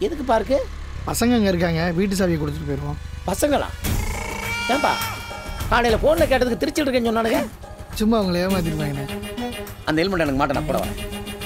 எதுக்கு பார்க்கு பசங்க அங்கே இருக்காங்க வீட்டு சாவியை கொடுத்துட்டு போயிடுவோம் பசங்களா ஏன்பா காலையில் ஃபோனில் கேட்டதுக்கு திருச்சிட்டு இருக்கேன்னு சொன்னானுங்க சும்மா அவங்கள ஏமாத்திருப்பாங்கண்ணே அந்த ஹெல்மெட் எனக்கு மாட்ட நான் போட வரேன்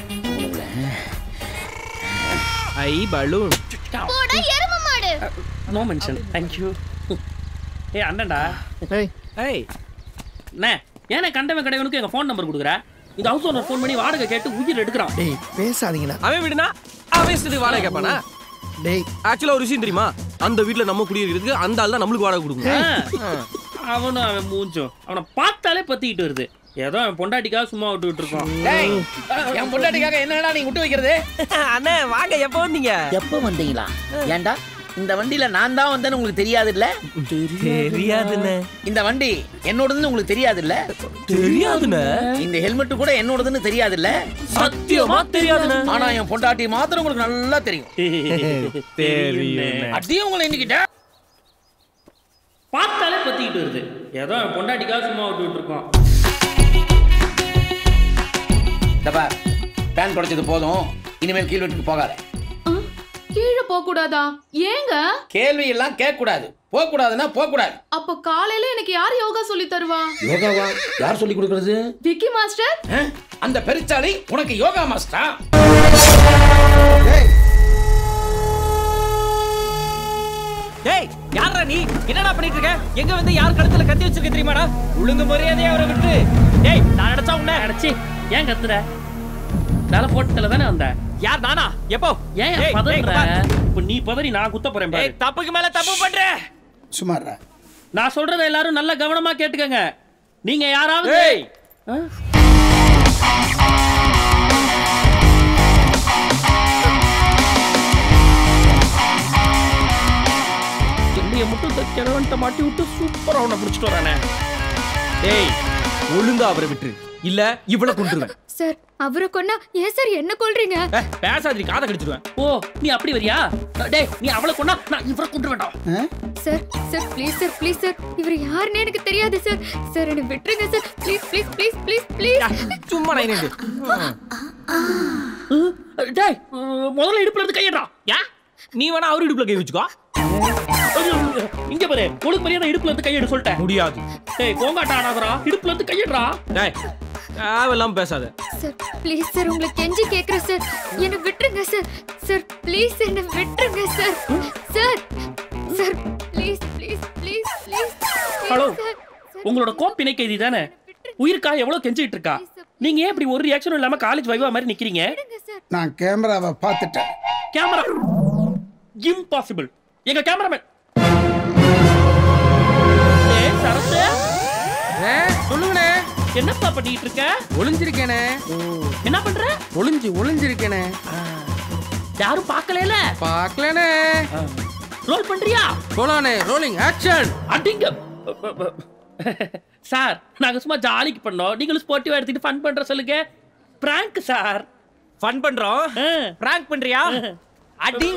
ஐ பலூன் போடா எரும மாடு நோ மென்ஷன் தேங்க்யூ ஏ அண்ணன்டா ஏய் ஏய் அண்ணே ஏன்னா கண்டவன் கடைவனுக்கு எங்கள் ஃபோன் நம்பர் கொடுக்குற இந்த ஹவுஸ் ஓனர் ஃபோன் பண்ணி வாடகை கேட்டு உயிர் எடுக்கிறான் டேய் பேசாதீங்கடா அவன் விடுனா அவன் இஷ்டத்துக்கு வாடகை கேட்பானா டேய் ஆக்சுவலா ஒரு விஷயம் தெரியுமா அந்த வீட்ல நம்ம குடியிருக்கிறதுக்கு அந்த ஆள் தான் நம்மளுக்கு வாடகை கொடுக்கும் ஆ. அவனும் அவன் மூஞ்சும் அவனை பார்த்தாலே பத்திக்கிட்டு வருது ஏதோ அவன் பொண்டாட்டிக்காக சும்மா விட்டுக்கிட்டு இருக்கான் டேய் என் பொண்டாட்டிக்காக என்னடா நீ விட்டு வைக்கிறது அண்ணே வாங்க எப்போ வந்தீங்க எப்போ வந்தீங்களா ஏன்டா இந்த வண்டியில நான் தான் வந்தேன்னு உங்களுக்கு தெரியாது இல்ல தெரியாதுண்ணே இந்த வண்டி என்னோடதுன்னு உங்களுக்கு தெரியாது இல்ல தெரியாதுண்ணே இந்த ஹெல்மெட் கூட என்னோடதுன்னு தெரியாது இல்ல சத்தியமா தெரியாதுண்ணே ஆனா என் பொண்டாட்டி மாத்திரம் உங்களுக்கு நல்லா தெரியும் தெரியுண்ணே அடியே உங்களை எண்ணிக்கிட்ட பார்த்தாலே பத்திக்கிட்டு வருது ஏதோ அவன் பொண்டாட்டிக்காக சும்மா விட்டுக்கிட்டு இருக்கான் தப்பா பேன் குடைச்சது போதும் இனிமேல் கீழ் வீட்டுக்கு போகாத ஆ, கீழே போக கூடாதா ஏங்க கேள்வி எல்லாம் கேட்க கூடாது போக கூடாதுன்னா போக கூடாது அப்ப காலையில எனக்கு யார் யோகா சொல்லி தருவா யோகாவா யார் சொல்லி கொடுக்கறது விக்கி மாஸ்டர் ஆ? அந்த பெருச்சாளி உனக்கு யோகா மாஸ்டரா டேய் யாரா நீ என்னடா பண்ணிட்டு இருக்க எங்க வந்து யார் கழுத்துல கத்தி வச்சிருக்க தெரியுமாடா ஒழுங்கு மரியாதையா அவரை விட்டு டேய் நான் அடைச்சா உன்ன அடைச்சி ஏன் கத்துற தலை போட்டதுல தானே வந்த யார் நானா எப்போ ஏன் டேய், பதற டேய், இங்க பாரு. இப்ப நீ பதறி நான் குத்த போறேன் பாரு டேய் தப்புக்கு மேல தப்பு பண்ற சுமாரா நான் சொல்றத எல்லாரும் நல்லா கவனமா கேட்டுக்கங்க நீங்க யாராவது ஏய் ஆ? என்னைய மட்டும் இந்த கிழவன்ட்ட மாட்டி விட்டு சூப்பரா உன்னை பிடிச்சிட்டு வரானே டேய் ஒழுங்கா அவரை விட்டு இல்ல இவள கொண்டுருவேன் சார் அவரை கொன்னா ஏன் சார் என்ன கொல்றீங்க ஏய், பேசாதீ காதை கடிச்சிடுவேன் ஓ நீ அப்படி வரியா டேய் நீ அவளை கொண்டா நான் இவரை கொண்டு வேண்டாம் sir sir please sir please sir இவர் யாருன்னு எனக்கு தெரியாது சார் சார் என்னை விட்டுருங்க sir please please please please please சும்மா நான் நின்று டேய் அஹ், முதல்ல இடுப்புல இருந்து கையிடுறா யா நீ வேணா அவர் இடுப்புல கை வச்சுக்கோ இங்க பாரு உனக்கு மரியாதை இடுப்புல இருந்து கையிடு சொல்லிட்டேன் முடியாது டேய் கோங்காட்ட ஆனாதரா இடுப்புல இருந்து கையிடுறா டேய் தேவையில்லாம பேசாத சார் ப்ளீஸ் சார் உங்களை கெஞ்சி கேட்குறேன் சார் என்னை விட்டுருங்க சார் சார் ப்ளீஸ் என்னை விட்டுருங்க sir sir sir please please please please hello உங்களோட கோப்பிணை கைதி தானே உயிருக்கா எவ்வளவு கெஞ்சிட்டு இருக்கா நீங்க ஏன் இப்படி ஒரு ரியாக்ஷனும் இல்லாம காலேஜ் வைவா மாதிரி நிக்கிறீங்க சார் நான் கேமராவை பார்த்துட்டேன் கேமரா இம்பாசிபிள் எங்க கேமராமேன் ஏய் சரத்து சொல்லுங்கண்ணே என்னப்பா பண்ணிட்டு இருக்க ஒளிஞ்சிருக்கேனே என்ன பண்ற ஒளிஞ்சு ஒளிஞ்சிருக்கேனே யாரும் பார்க்கல பார்க்கலண்ணே ரோல் பண்றியா போலானே ரோலிங் ஆக்ஷன் அடிங்க சார் நாங்க சும்மா ஜாலிக்கு பண்ணோம் நீங்களும் ஸ்போர்ட்டிவா எடுத்துட்டு ஃபன் பண்ற சொல்லுங்க பிராங்க் சார் ஃபன் பண்றோம் பிராங்க் பண்றியா அடி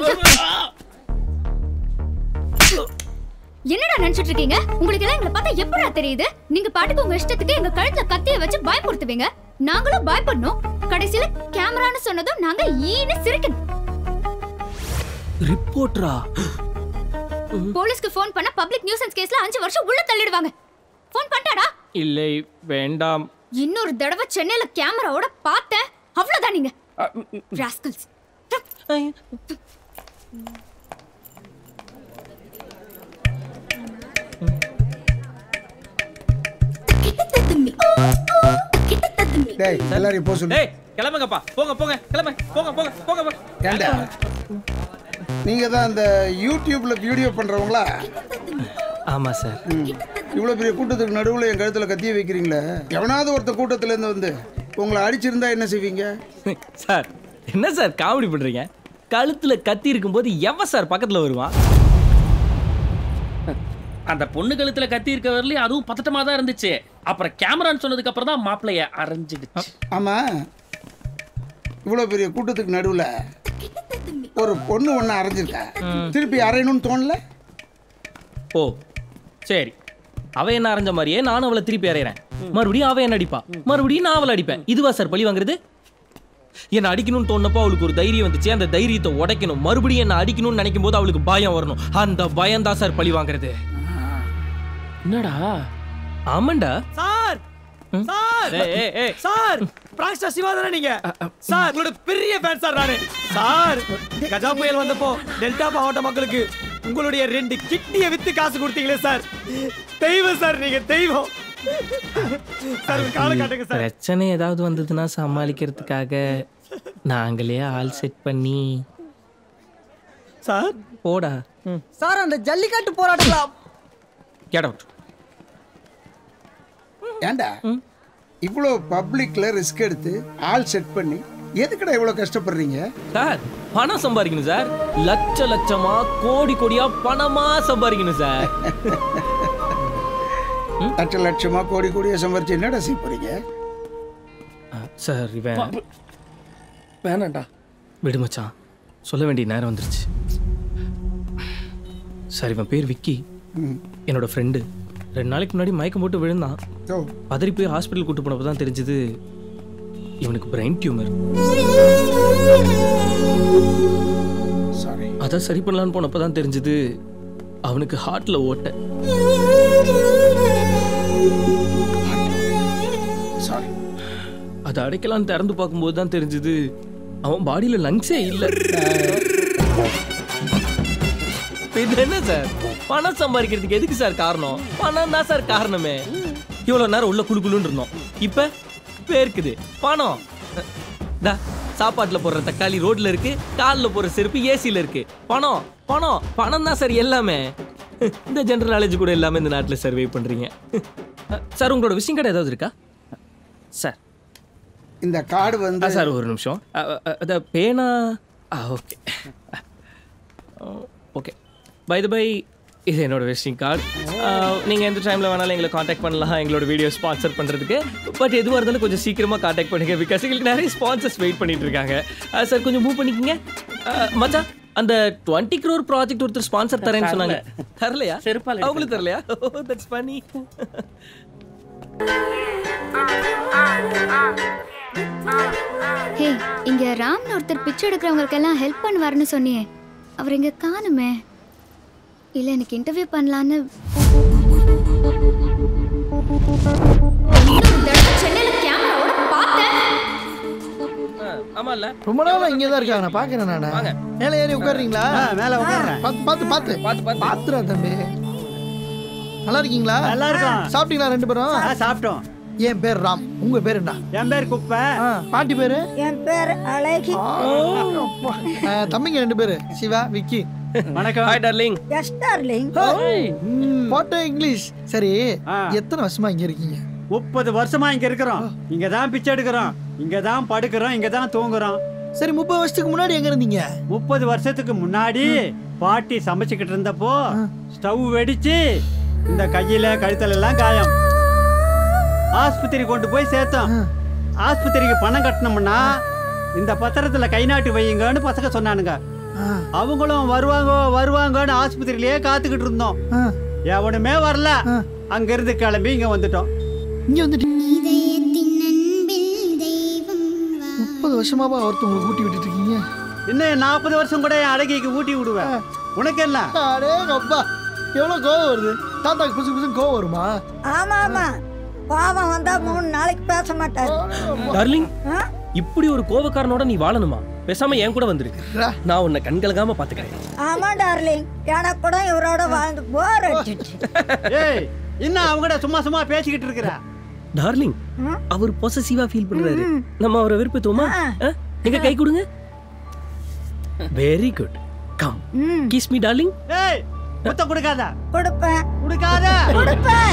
என்னடா நினைச்சிட்டு இருக்கீங்க உங்களுக்கு எல்லாம் எங்களை பார்த்தா எப்படா தெரியுது நீங்க பாட்டுக்கு உங்க இஷ்டத்துக்கு எங்க கழுத்துல கத்திய வச்சு பயமுறுத்துவீங்க நாங்களும் பயப்படணும் கடைசியில கேமரான்னு சொன்னதும் நாங்க ஈன்னு சிரிக்கணும் ரிப்போர்ட்டரா போலீஸ்க்கு ஃபோன் பண்ண பப்ளிக் நியூசன்ஸ் கேஸ்ல அஞ்சு வருஷம் உள்ள தள்ளிடுவாங்க ஃபோன் பண்ணிட்டாடா இல்லை வேண்டாம் இன்னொரு தடவை சென்னையில கேமராவோட பார்த்தேன் அவ்வளவுதான் நீங்க ராஸ்கல்ஸ் டேய் எல்லாரையும் போக சொல்லு டேய் கிளம்புங்கப்பா போங்க போங்க கிளம்பு போங்க போங்க போங்க போங்க ஏண்டா நீங்க தான் அந்த யூடியூப்ல வீடியோ பண்றவங்களா ஆமா சார் இவ்வளோ பெரிய கூட்டத்துக்கு நடுவில் என் கழுத்தில் கத்திய வைக்கிறீங்களே எவனாவது ஒருத்த கூட்டத்துல இருந்து வந்து உங்களை அடிச்சிருந்தா என்ன செய்வீங்க சார் என்ன சார் காமெடி பண்றீங்க கழுத்துல கத்தி இருக்கும்போது எவன் சார் பக்கத்துல வருவான் அந்த பொண்ணு கழுத்துல கத்தி இருக்க வரலையும் அதுவும் பதட்டமா தான் இருந்துச்சு அப்புறம் கேமரான்னு சொன்னதுக்கு அப்புறம் தான் மாப்பிளைய அரைஞ்சிடுச்சு ஆமா இவ்வளோ பெரிய கூட்டத்துக்கு நடுவில் ஒரு பொண்ணு ஒன்று அரைஞ்சிருக்கா திருப்பி அரையணும்னு தோணல ஓ சரி அவ என்ன அரைஞ்ச மாதிரியே நானும் அவளை திருப்பி அறையிறேன் மறுபடியும் அவ என்ன அடிப்பா மறுபடியும் நான் அவளை அடிப்பேன் இதுவா சார் பழி வாங்குறது என்ன அடிக்கணும்னு தோணுனப்போ அவளுக்கு ஒரு தைரியம் வந்துச்சு அந்த தைரியத்தை உடைக்கணும் மறுபடியும் என்ன அடிக்கணும்னு நினைக்கும் போது அவளுக்கு பயம் வரணும் அந்த பயம் தான் சார் பழி வாங்குறது என்னடா ஆமாண்டா சார் சார் ஏய், ஏய், ஏய். சார் பிராங்ஸ்டர் சிவா தானே நீங்க சார் உங்களோட பெரிய ஃபேன் சார் நானு சார் கஜா புயல் வந்தப்போ டெல்டா மாவட்ட மக்களுக்கு உங்களுடைய ரெண்டு கிட்னியை வித்து காசு கொடுத்தீங்களே சார் தெய்வம் சார் நீங்க தெய்வம் சார் உங்க காலை காட்டுங்க சார் பிரச்சனை ஏதாவது வந்ததுன்னா சமாளிக்கிறதுக்காக நாங்களே ஆள் செட் பண்ணி சார் போடா சார் அந்த ஜல்லிக்கட்டு போராட்டம் கெட் அவுட் ஏன்டா இவ்வளோ பப்ளிக்ல ரிஸ்க் எடுத்து ஆள் செட் பண்ணி எதுக்குடா இவ்வளோ கஷ்டப்படுறீங்க சார் பணம் சம்பாதிக்கணும் சார் லட்ச லட்சமா கோடி கோடியா பணமா சம்பாதிக்கணும் சார் லட்ச லட்சமா கோடி கோடியா சம்பாரிச்சு என்னடா செய்ய போறீங்க சார் இவன் வேணாம்டா விடு மச்சான் சொல்ல வேண்டிய நேரம் வந்துருச்சு சார் இவன் பேர் விக்கி என்னோட ஃப்ரெண்டு ரெண்டு நாளைக்கு முன்னாடி மயக்கம் போட்டு விழுந்தான் ஓ பதறி போய் ஹாஸ்பிட்டல் கூட்டு போனப்போ தான் தெரிஞ்சது இவனுக்கு பிரெயின் டியூமர் சாரி அதை சரி பண்ணலான்னு போனப்போ தான் தெரிஞ்சது அவனுக்கு ஹார்ட்ல ஓட்ட சாரி அதை அடைக்கலான்னு திறந்து பார்க்கும்போது தான் தெரிஞ்சது அவன் பாடியில லங்ஸே இல்ல இது என்ன சார் பணம் சம்பாதிக்கிறதுக்கு எதுக்கு சார் காரணம் பணம் தான் சார் காரணமே இவ்வளவு நேரம் உள்ள குளு குளுன்னு இருந்தோம் இப்ப பேருக்குது பணம் தா சாப்பாட்டுல போடுற தக்காளி ரோட்ல இருக்கு கால்ல போடுற செருப்பு ஏசில இருக்கு பணம் பணம் பணம் தான் சார் எல்லாமே இந்த ஜெனரல் நாலேஜ் கூட எல்லாமே இந்த நாட்டுல சர்வே பண்றீங்க சார் உங்களோட விஷயம் கடை ஏதாவது இருக்கா சார் இந்த கார்டு ஆ வந்து சார் ஒரு நிமிஷம் அ, அ, அத பேனா ஆ okay okay by the by இது என்னோட விசிட்டிங் கார்டு நீங்கள் எந்த டைமில் வேணாலும் எங்களை காண்டாக்ட் பண்ணலாம் எங்களோட வீடியோ ஸ்பான்சர் பண்ணுறதுக்கு பட் எதுவாக இருந்தாலும் கொஞ்சம் சீக்கிரமாக காண்டாக்ட் பண்ணுங்க பிகாஸ் எங்களுக்கு நிறைய ஸ்பான்சர்ஸ் வெயிட் பண்ணிட்டு இருக்காங்க சார் கொஞ்சம் மூவ் பண்ணிக்கங்க அ, மச்சான் அந்த டுவெண்ட்டி க்ரோர் ப்ராஜெக்ட் ஒருத்தர் ஸ்பான்சர் தரேன்னு சொன்னாங்க தரலையா செருப்பால அவங்களுக்கு தரலையா தட்ஸ் பண்ணி ஹே இங்க ராம்னு ஒருத்தர் பிச்சை எடுக்கிறவங்களுக்கெல்லாம் ஹெல்ப் பண்ணுவாருன்னு சொன்னியே அவர் இங்க காணுமே இல்ல எனக்கு இன்டர்வியூ பண்ணலான்னு இன்னொரு தடவை சென்னையில கேமராவோட பார்த்தேன் ஆமா இல்ல ரொம்ப நாளா இங்கே தான் இருக்காங்க நான் பார்க்கறேன் நானு வாங்க. மேலே ஏறி உட்காருறீங்களா மேல உட்கார்றேன் பார்த்து பார்த்து பார்த்து பார்த்து பார்த்து பார்த்துடா தம்பி நல்லா இருக்கீங்களா நல்லா இருக்கோம். சாப்பிட்டீங்களா ரெண்டு பேரும் ஆ, சாப்பிட்டோம் என் பேர் ராம் உங்க பேர் என்ன என் பேர் குப்பை ஆ, பாட்டி பேரு என் பேர் அழகி ஆ, தம்பிங்க ரெண்டு பேரு சிவா விக்கி வணக்கம் hi darling yes darling photo English சரி ஆ. எத்தனை வருஷமா இங்க இருக்கீங்க முப்பது வருஷமா இங்க இருக்கிறோம் இங்க தான் பிச்சை எடுக்கிறோம் இங்க தான் படுக்கிறோம் இங்க தான் தூங்குறோம் சரி முப்பது வருஷத்துக்கு முன்னாடி எங்க இருந்தீங்க முப்பது வருஷத்துக்கு முன்னாடி பாட்டி சமைச்சுக்கிட்டு இருந்தப்போ ஸ்டவ் வெடிச்சு இந்த கையில கழுத்துல எல்லாம் காயம் ஆஸ்பத்திரி கொண்டு போய் சேர்த்தோம் ஆஸ்பத்திரிக்கு பணம் கட்டணும்னா இந்த பத்திரத்துல கை நாட்டு வையுங்கன்னு பசங்க சொன்னானுங்க ஆ, அவங்களும் வருவாங்க வருவாங்கன்னு ஆஸ்பத்திரியிலேயே காத்துக்கிட்டு இருந்தோம் ஆ. எவனுமே வரல ஆ. அங்க இருந்து கிளம்பி இங்க வந்துட்டோம் இங்க வந்துட்டு முப்பது வருஷமாவா ஒருத்தவங்களை ஊட்டி விட்டுட்டு இருக்கீங்க இன்னும் நாற்பது வருஷம் கூட என் அழகிக்கு ஊட்டி விடுவேன் உனக்கு என்ன அடே அப்பா எவ்வளவு கோவம் வருது தாத்தாக்கு புதுசு புதுசு கோவம் வருமா ஆமா ஆமா பாவம் வந்தா மூணு நாளைக்கு பேச மாட்டாரு டார்லிங் ஆ? இப்படி ஒரு கோவக்காரனோட நீ வாழணுமா பேசாம என் கூட வந்துரு ரா. நான் உன்னை கண்கலகாம பாத்துக்கிறேன் ஆமா டார்லிங் எனக்கு கூட இவரோட வாழ்ந்து போர் அடிச்சிச்சு ஏய் இன்னும் அவங்கட சும்மா சும்மா பேசிக்கிட்டு இருக்கிற டார்லிங் அவர் பொசசிவா ஃபீல் பண்றாரு நம்ம அவரை விருப்பத்துவமா எங்க கை கொடுங்க very good come kiss me darling ஏய் முத்த கொடுக்காத கொடுப்பேன் கொடுக்காத கொடுப்பேன்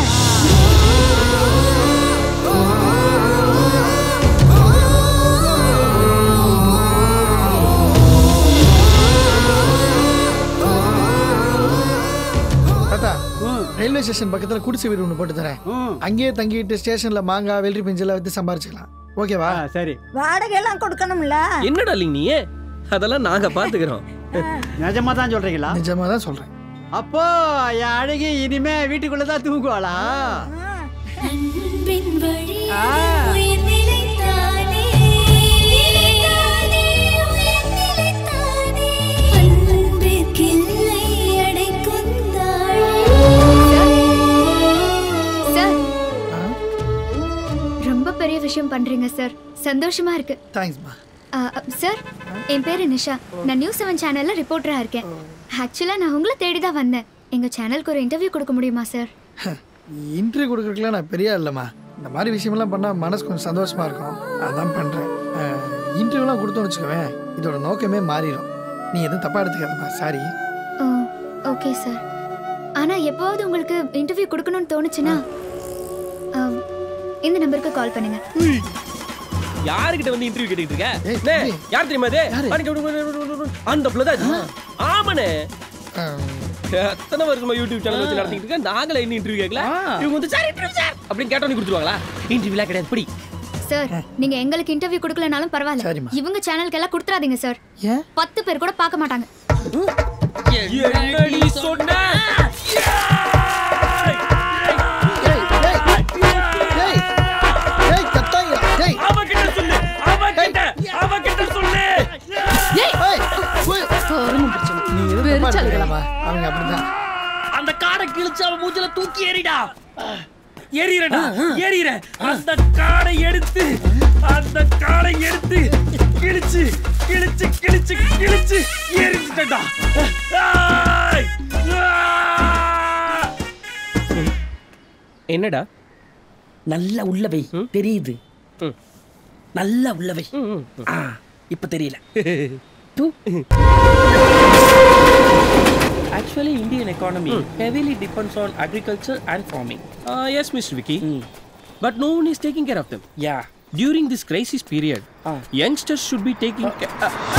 தாத்தா ரயில்வே ஸ்டேஷன் பக்கத்துல குடிசை வீடு ஒன்று போட்டு தரேன் ம். அங்கேயே தங்கிட்டு ஸ்டேஷன்ல மாங்காய் வெள்ளரி பிஞ்செல்லாம் வித்து சம்பாரிச்சுக்கலாம் ஓகேவா ஆ, சரி வாடகை எல்லாம் கொடுக்கணும்ல என்ன டார்லிங் நீ அதெல்லாம் நாங்க பாத்துக்கிறோம் நிஜமா தான் சொல்றீங்களா நிஜமா தான் சொல்றேன் அப்போ என் அழகி இனிமே வீட்டுக்குள்ள தான் தூங்குவாளா ஆ. பண்றீங்க சார் சந்தோஷமா இருக்கு தேங்க்ஸ்மா ஆ, அ, சார் என் பேரு நிஷா நான் நியூஸ் செவன் சேனல்ல ரிப்போர்ட்டரா இருக்கேன் ஆக்சுவலா நான் உங்களை தேடி தான் வந்தேன் எங்க சேனலுக்கு ஒரு இன்டர்வியூ கொடுக்க முடியுமா சார் இன்டர்வியூ கொடுக்குறதுக்குலாம் நான் பெரிய இல்லைம்மா இந்த மாதிரி விஷயமெல்லாம் பண்ணால் மனசு கொஞ்சம் சந்தோஷமா இருக்கும் அதான் பண்ணுறேன் இன்டர்வியூலாம் கொடுத்தோன்னு வச்சுக்கோவேன் இதோட நோக்கமே மாறிடும் நீ எதுவும் தப்பாக எடுத்துக்காதம்மா சாரி ஓ ஓகே சார் ஆனா எப்போவாவது உங்களுக்கு இன்டர்வியூ கொடுக்கணும்னு தோணுச்சுன்னா ஆ, இந்த நம்பருக்கு கால் பண்ணுங்க யாருக்கிட்ட வந்து இன்டர்வியூ கேட்டுட்டு இருக்க ஏய், டேய், ஏய். யார் தெரியுமா அது அந்த பிள்ளை தான் இது. ஆமாண்ணே எத்தனை வருஷமா யூடியூப் சேனல் வச்சு நடத்திட்டு இருக்க நாங்களே இன்னும் இன்டர்வியூ கேட்கல இவங்க வந்து சார் இன்டர்வியூ சார் அப்படின்னு கேட்டோன்னு கொடுத்துருவாங்களா இன்டர்வியூலாம் கிடையாது படி சார் நீங்க எங்களுக்கு இன்டர்வியூ கொடுக்கலனாலும் பரவாயில்ல சரிம்மா. இவங்க சேனலுக்கு எல்லாம் கொடுத்துறாதீங்க சார் ஏன் பத்து பேர் கூட பார்க்க மாட்டாங்க என்னடி சொன்ன ஏய், ஏய், ஏய், ஏய், கத்தாங்க, ஏய், அவகிட்ட சொல்லு அவகிட்ட அவகிட்ட சொல்லு ஏய், உய். நீ எதுவும் தப்பா எடுத்துக்காதம்மா. அவங்க அப்படிதான் அந்த காடை கிழிச்சு அவன் மூஞ்சில தூக்கி எறிடா எறிறடா எறிற அந்த காடை எடுத்து அந்த காடை எடுத்து கிழிச்சு கிழிச்சு கிழிச்சு கிழிச்சு எரிஞ்சிட்டா என்னடா நல்ல உள்ளவை தெரியுது நல்ல உள்ளவை ஆ, இப்ப தெரியல Actually, Indian economy heavily depends on agriculture and farming. Yes mister Vicky but no one is taking care of them Yeah. during this crisis period Ah. youngsters should be taking care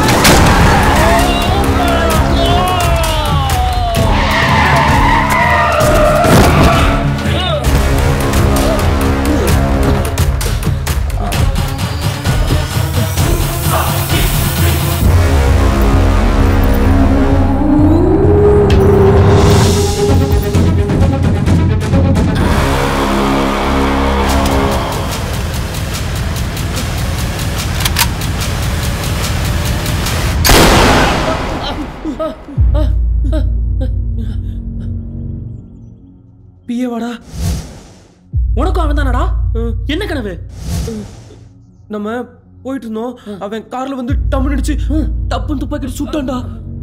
பிஏவாடா உனக்கும் அவன் தானடா என்ன கனவு நம்ம போயிட்டு இருந்தோம் அவன் கார்ல வந்து டம்னு அடிச்சு டப்புன்னு துப்பாக்கி சுட்டான்டா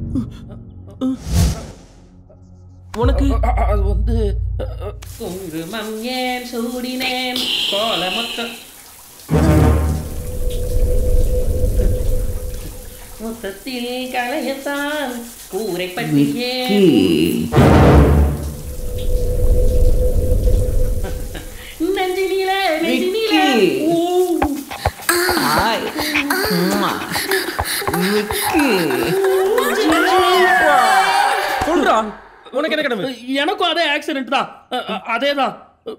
உனக்கு அ- அ- அது வந்து குங்குமம் ஏன் சூடினேன் கோல மொத்தம் மொத்தத்தில் கலையத்தான் கூரை பற்றியே நெஞ்சினில நெஞ்சினில ஊ. சொல்றா உனக்கு என்ன கடமை எனக்கும் அதே ஆக்சிடென்ட் தான் அ- அ- அதேதான்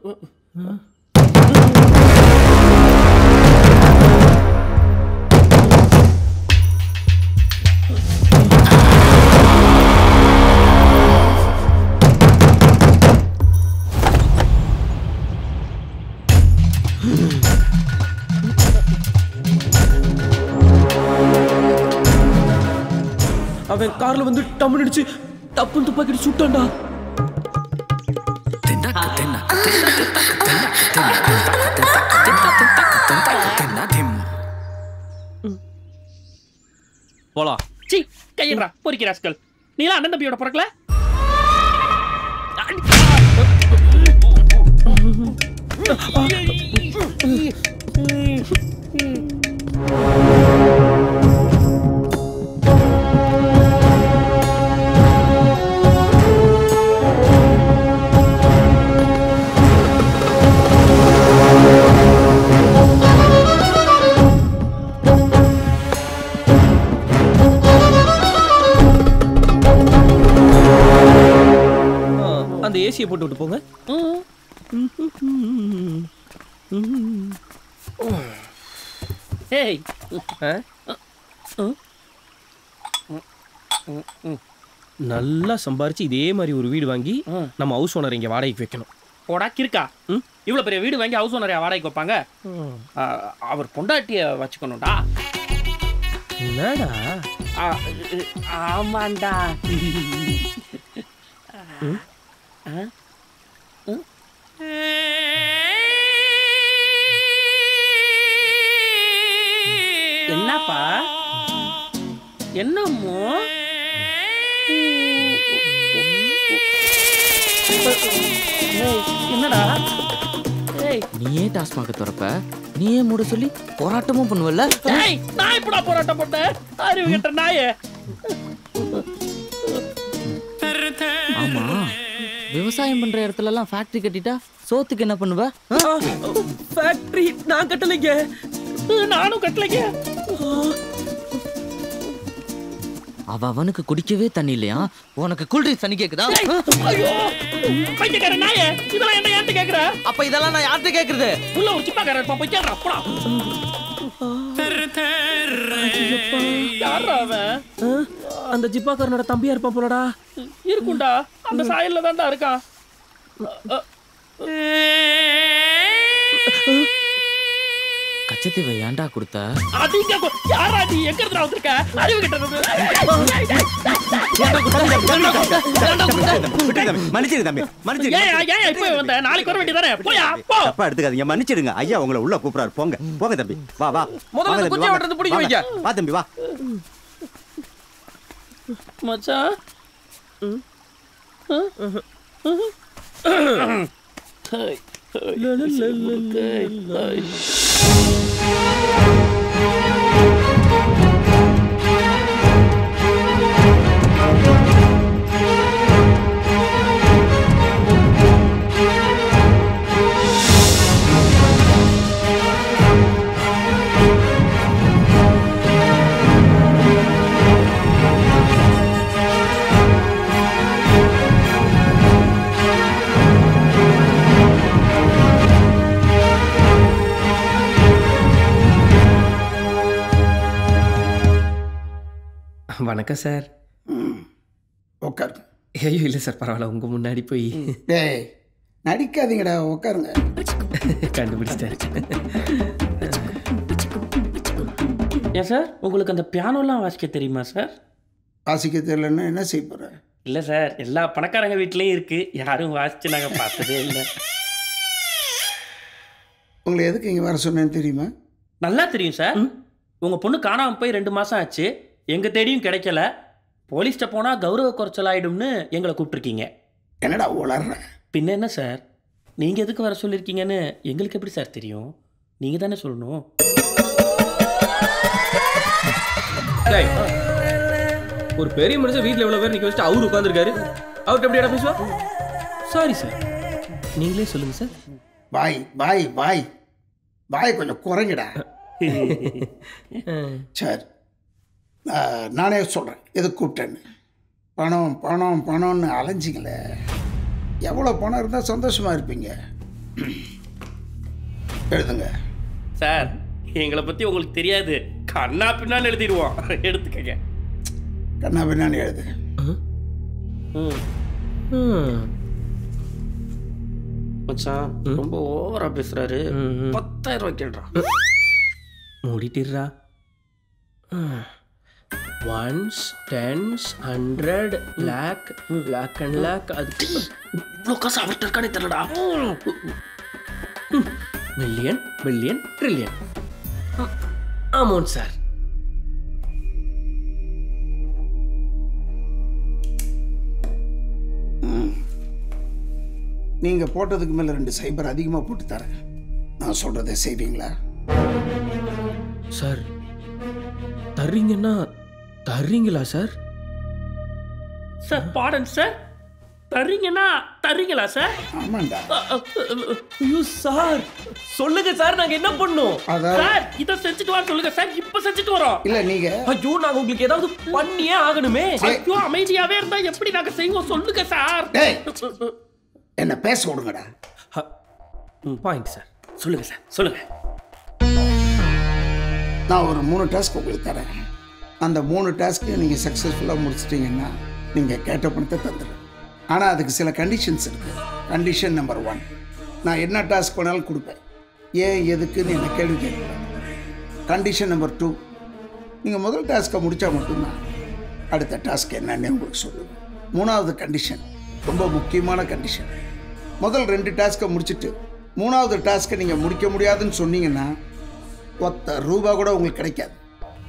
அவன் கார்ல வந்து டம்னு அடிச்சு டப்புன்னு துப்பாக்கி சுட்டான்டா போலாம் சி கையடா பொறிக்கிற ராஸ்கல் நீலாம் அண்ணன் தம்பியோட பிறக்கல ஆ, அந்த ஏசியை போட்டு விட்டு போங்க ஏய் ஆ? நல்லா சம்பாரிச்சு இதே மாதிரி ஒரு வீடு வாங்கி நம்ம ஹவுஸ் ஓனர் இங்க வாடகைக்கு வைக்கணும் போடா கிறுக்கா ம்? இவ்வளவு பெரிய வீடு வாங்கி ஹவுஸ் ஓனரையா வாடகைக்கு வைப்பாங்க ஆ, அவர் பொண்டாட்டிய வச்சுக்கணும்டா என்னடா ஆ, ஆமாண்டா ஆ? ம்? என்னப்பா என்னமோ ஏய், என்னடா ஏய் நீயே டாஸ்மாக திறப்ப நீயே மூட சொல்லி போராட்டமும் பண்ணுவல்ல ஏய் நான் எப்படா போராட்டம் பண்ணேன் அறிவு கிட்ட நாயே ஆமா விவசாயம் பண்ற இடத்துல எல்லாம் ஃபேக்டரி கட்டிட்டா சோத்துக்கு என்ன பண்ணுவ ஃபேக்டரி நான் கட்டலைங்க நானும் கட்டலைங்க அவ அவனுக்கு குடிக்கவே தண்ணி இல்லையா உனக்கு கூல்ட்ரிங்க்ஸ் தண்ணி கேக்குதா ஐயோ பைத்தியக்கார நாயே இதெல்லாம் என்ன ஏன்ட்டு கேக்குற அப்ப இதெல்லாம் நான் யார்கிட்ட கேக்குறது உள்ள ஒரு சிப்பாக்கார இருப்பா போய் கேடுறா போடா யாரா அவன் அந்த ஜிப்பாக்காரனோட தம்பியா இருப்பான் போலடா இருக்கும்டா அந்த சாயல்ல தான்டா இருக்கான் கச்சத்தீவை ஏன்டா கொடுத்த அது இங்க கொ- யாரா நீ எங்க இருந்து வந்திருக்க அறிவு கிட்ட மன்னிச்சிருங்க தம்பி மன்னிச்சிருங்க ஏன் ஏன் இப்ப வந்த நாளைக்கு வர வேண்டியதானே போயா போ தப்பா எடுத்துக்காதீங்க மன்னிச்சிடுங்க ஐயா உங்களை உள்ள கூப்பிடாரு போங்க போங்க தம்பி வா வா முதல்ல வாங்க இந்த தம்பி, குச்சியை வாங்க. வெட்டுறது பிடிக்க வாங்க. வைங்க. வா தம்பி வா மச்சான் ம். ம். ம். Hi, hi, hi, hi. வணக்கம் சார் உட்காருங்க ஐயோ இல்லை சார் பரவாயில்ல உங்க முன்னாடி போய் டேய் நடிக்காதீங்கடா உட்காருங்க கண்டுபிடிச்சிட்டேன் ஏன் சார் உங்களுக்கு அந்த பியானோலாம் வாசிக்க தெரியுமா சார் வாசிக்க தெரியலன்னா என்ன செய்ய போற இல்லை சார் எல்லா பணக்காரங்க வீட்லேயும் இருக்கு யாரும் வாசிச்சு நாங்கள் பார்த்ததே இல்லை உங்களை எதுக்கு இங்கே வர சொன்னேன்னு தெரியுமா நல்லா தெரியும் சார் உங்கள் பொண்ணு காணாமல் போய் ரெண்டு மாதம் ஆச்சு எங்கள் தேடியும் கிடைக்கல போலீஸ்ட்ட போனால் கௌரவ குறைச்சல் ஆயிடும்னு எங்களை கூப்பிட்ருக்கீங்க என்னடா உளர்ற பின்ன என்ன சார் நீங்கள் எதுக்கு வர சொல்லியிருக்கீங்கன்னு எங்களுக்கு எப்படி சார் தெரியும் நீங்கள் தானே சொல்லணும் டேய், ஒரு பெரிய மனுஷன் வீட்ல எவ்வளவு பேர் நிக்க வச்சுட்டு அவரு உட்காந்துருக்காரு அவர்கிட்ட எப்படி பேசுவா சாரி சார் நீங்களே சொல்லுங்க சார் பாய் பாய் பாய் பாய் கொஞ்சம் குறைங்கடா சரி ஆஹ், நானே சொல்கிறேன் எதுக்கு கூப்பிட்டேன்னு பணம் பணம் பணம்னு அலைஞ்சிங்களே எவ்வளோ பணம் இருந்தால் சந்தோஷமாக இருப்பீங்க எழுதுங்க சார் எங்களை பற்றி உங்களுக்கு தெரியாது கண்ணா பின்னான்னு எழுதிடுவோம் எடுத்துக்கங்க கண்ணா பின்னான்னு எழுது மச்சான் ரொம்ப ஓவரா பேசுறாரு பத்தாயிரம் ரூபாய் கேள்றான் மூடிட்டிடுறா ones tens hundred lakh lakh and lakh அதுக்கு இவ்வளோ காசு அவர்கிட்ட இருக்கானே தெரியலடா million billion trillion amount sir நீங்கள் போட்டதுக்கு மேலே ரெண்டு சைபர் அதிகமாக போட்டு தரேன் நான் சொல்கிறத செய்வீங்களா சார் தர்றீங்கன்னா தர்றீங்களா சார் சார் பாடன் சார் தர்றீங்கன்னா தர்றீங்களா சார் ஆமாண்டா ஐயோ சார் சொல்லுங்க சார் நாங்க என்ன பண்ணோம் அதாவது- சார் இதை செஞ்சுட்டு வர சொல்லுங்க சார் இப்ப செஞ்சுட்டு வரோம் இல்லை நீங்கள் ஐயோ நாங்க உங்களுக்கு ஏதாவது பண்ணியே ஆகணுமே ஐயோ அமைதியாவே இருந்தா எப்படி நாங்க செய்வோம் சொல்லுங்க சார் டேய் என்ன பேச விடுங்கடா பாயிண்ட் சார் சொல்லுங்க சார் சொல்லுங்க நான் ஒரு மூணு டாஸ்க் உங்களுக்கு தரேன் அந்த மூணு டாஸ்க்கு நீங்கள் சக்ஸஸ்ஃபுல்லாக முடிச்சிட்டிங்கன்னா நீங்கள் கேட்ட பணத்தை தந்துடுறேன் ஆனால் அதுக்கு சில கண்டிஷன்ஸ் இருக்குது கண்டிஷன் நம்பர் ஒன் நான் என்ன டாஸ்க் பண்ணாலும் கொடுப்பேன் ஏன் எதுக்குன்னு என்ன கேள்வி கேட்கலாம் கண்டிஷன் நம்பர் டூ நீங்கள் முதல் டாஸ்க்கை முடித்தா மட்டும்தான் அடுத்த டாஸ்க் என்னன்னு உங்களுக்கு சொல்லுவேன் மூணாவது கண்டிஷன் ரொம்ப முக்கியமான கண்டிஷன் முதல் ரெண்டு டாஸ்க்கை முடிச்சிட்டு மூணாவது டாஸ்க்கை நீங்கள் முடிக்க முடியாதுன்னு சொன்னீங்கன்னா ஒத்த ரூபா கூட உங்களுக்கு கிடைக்காது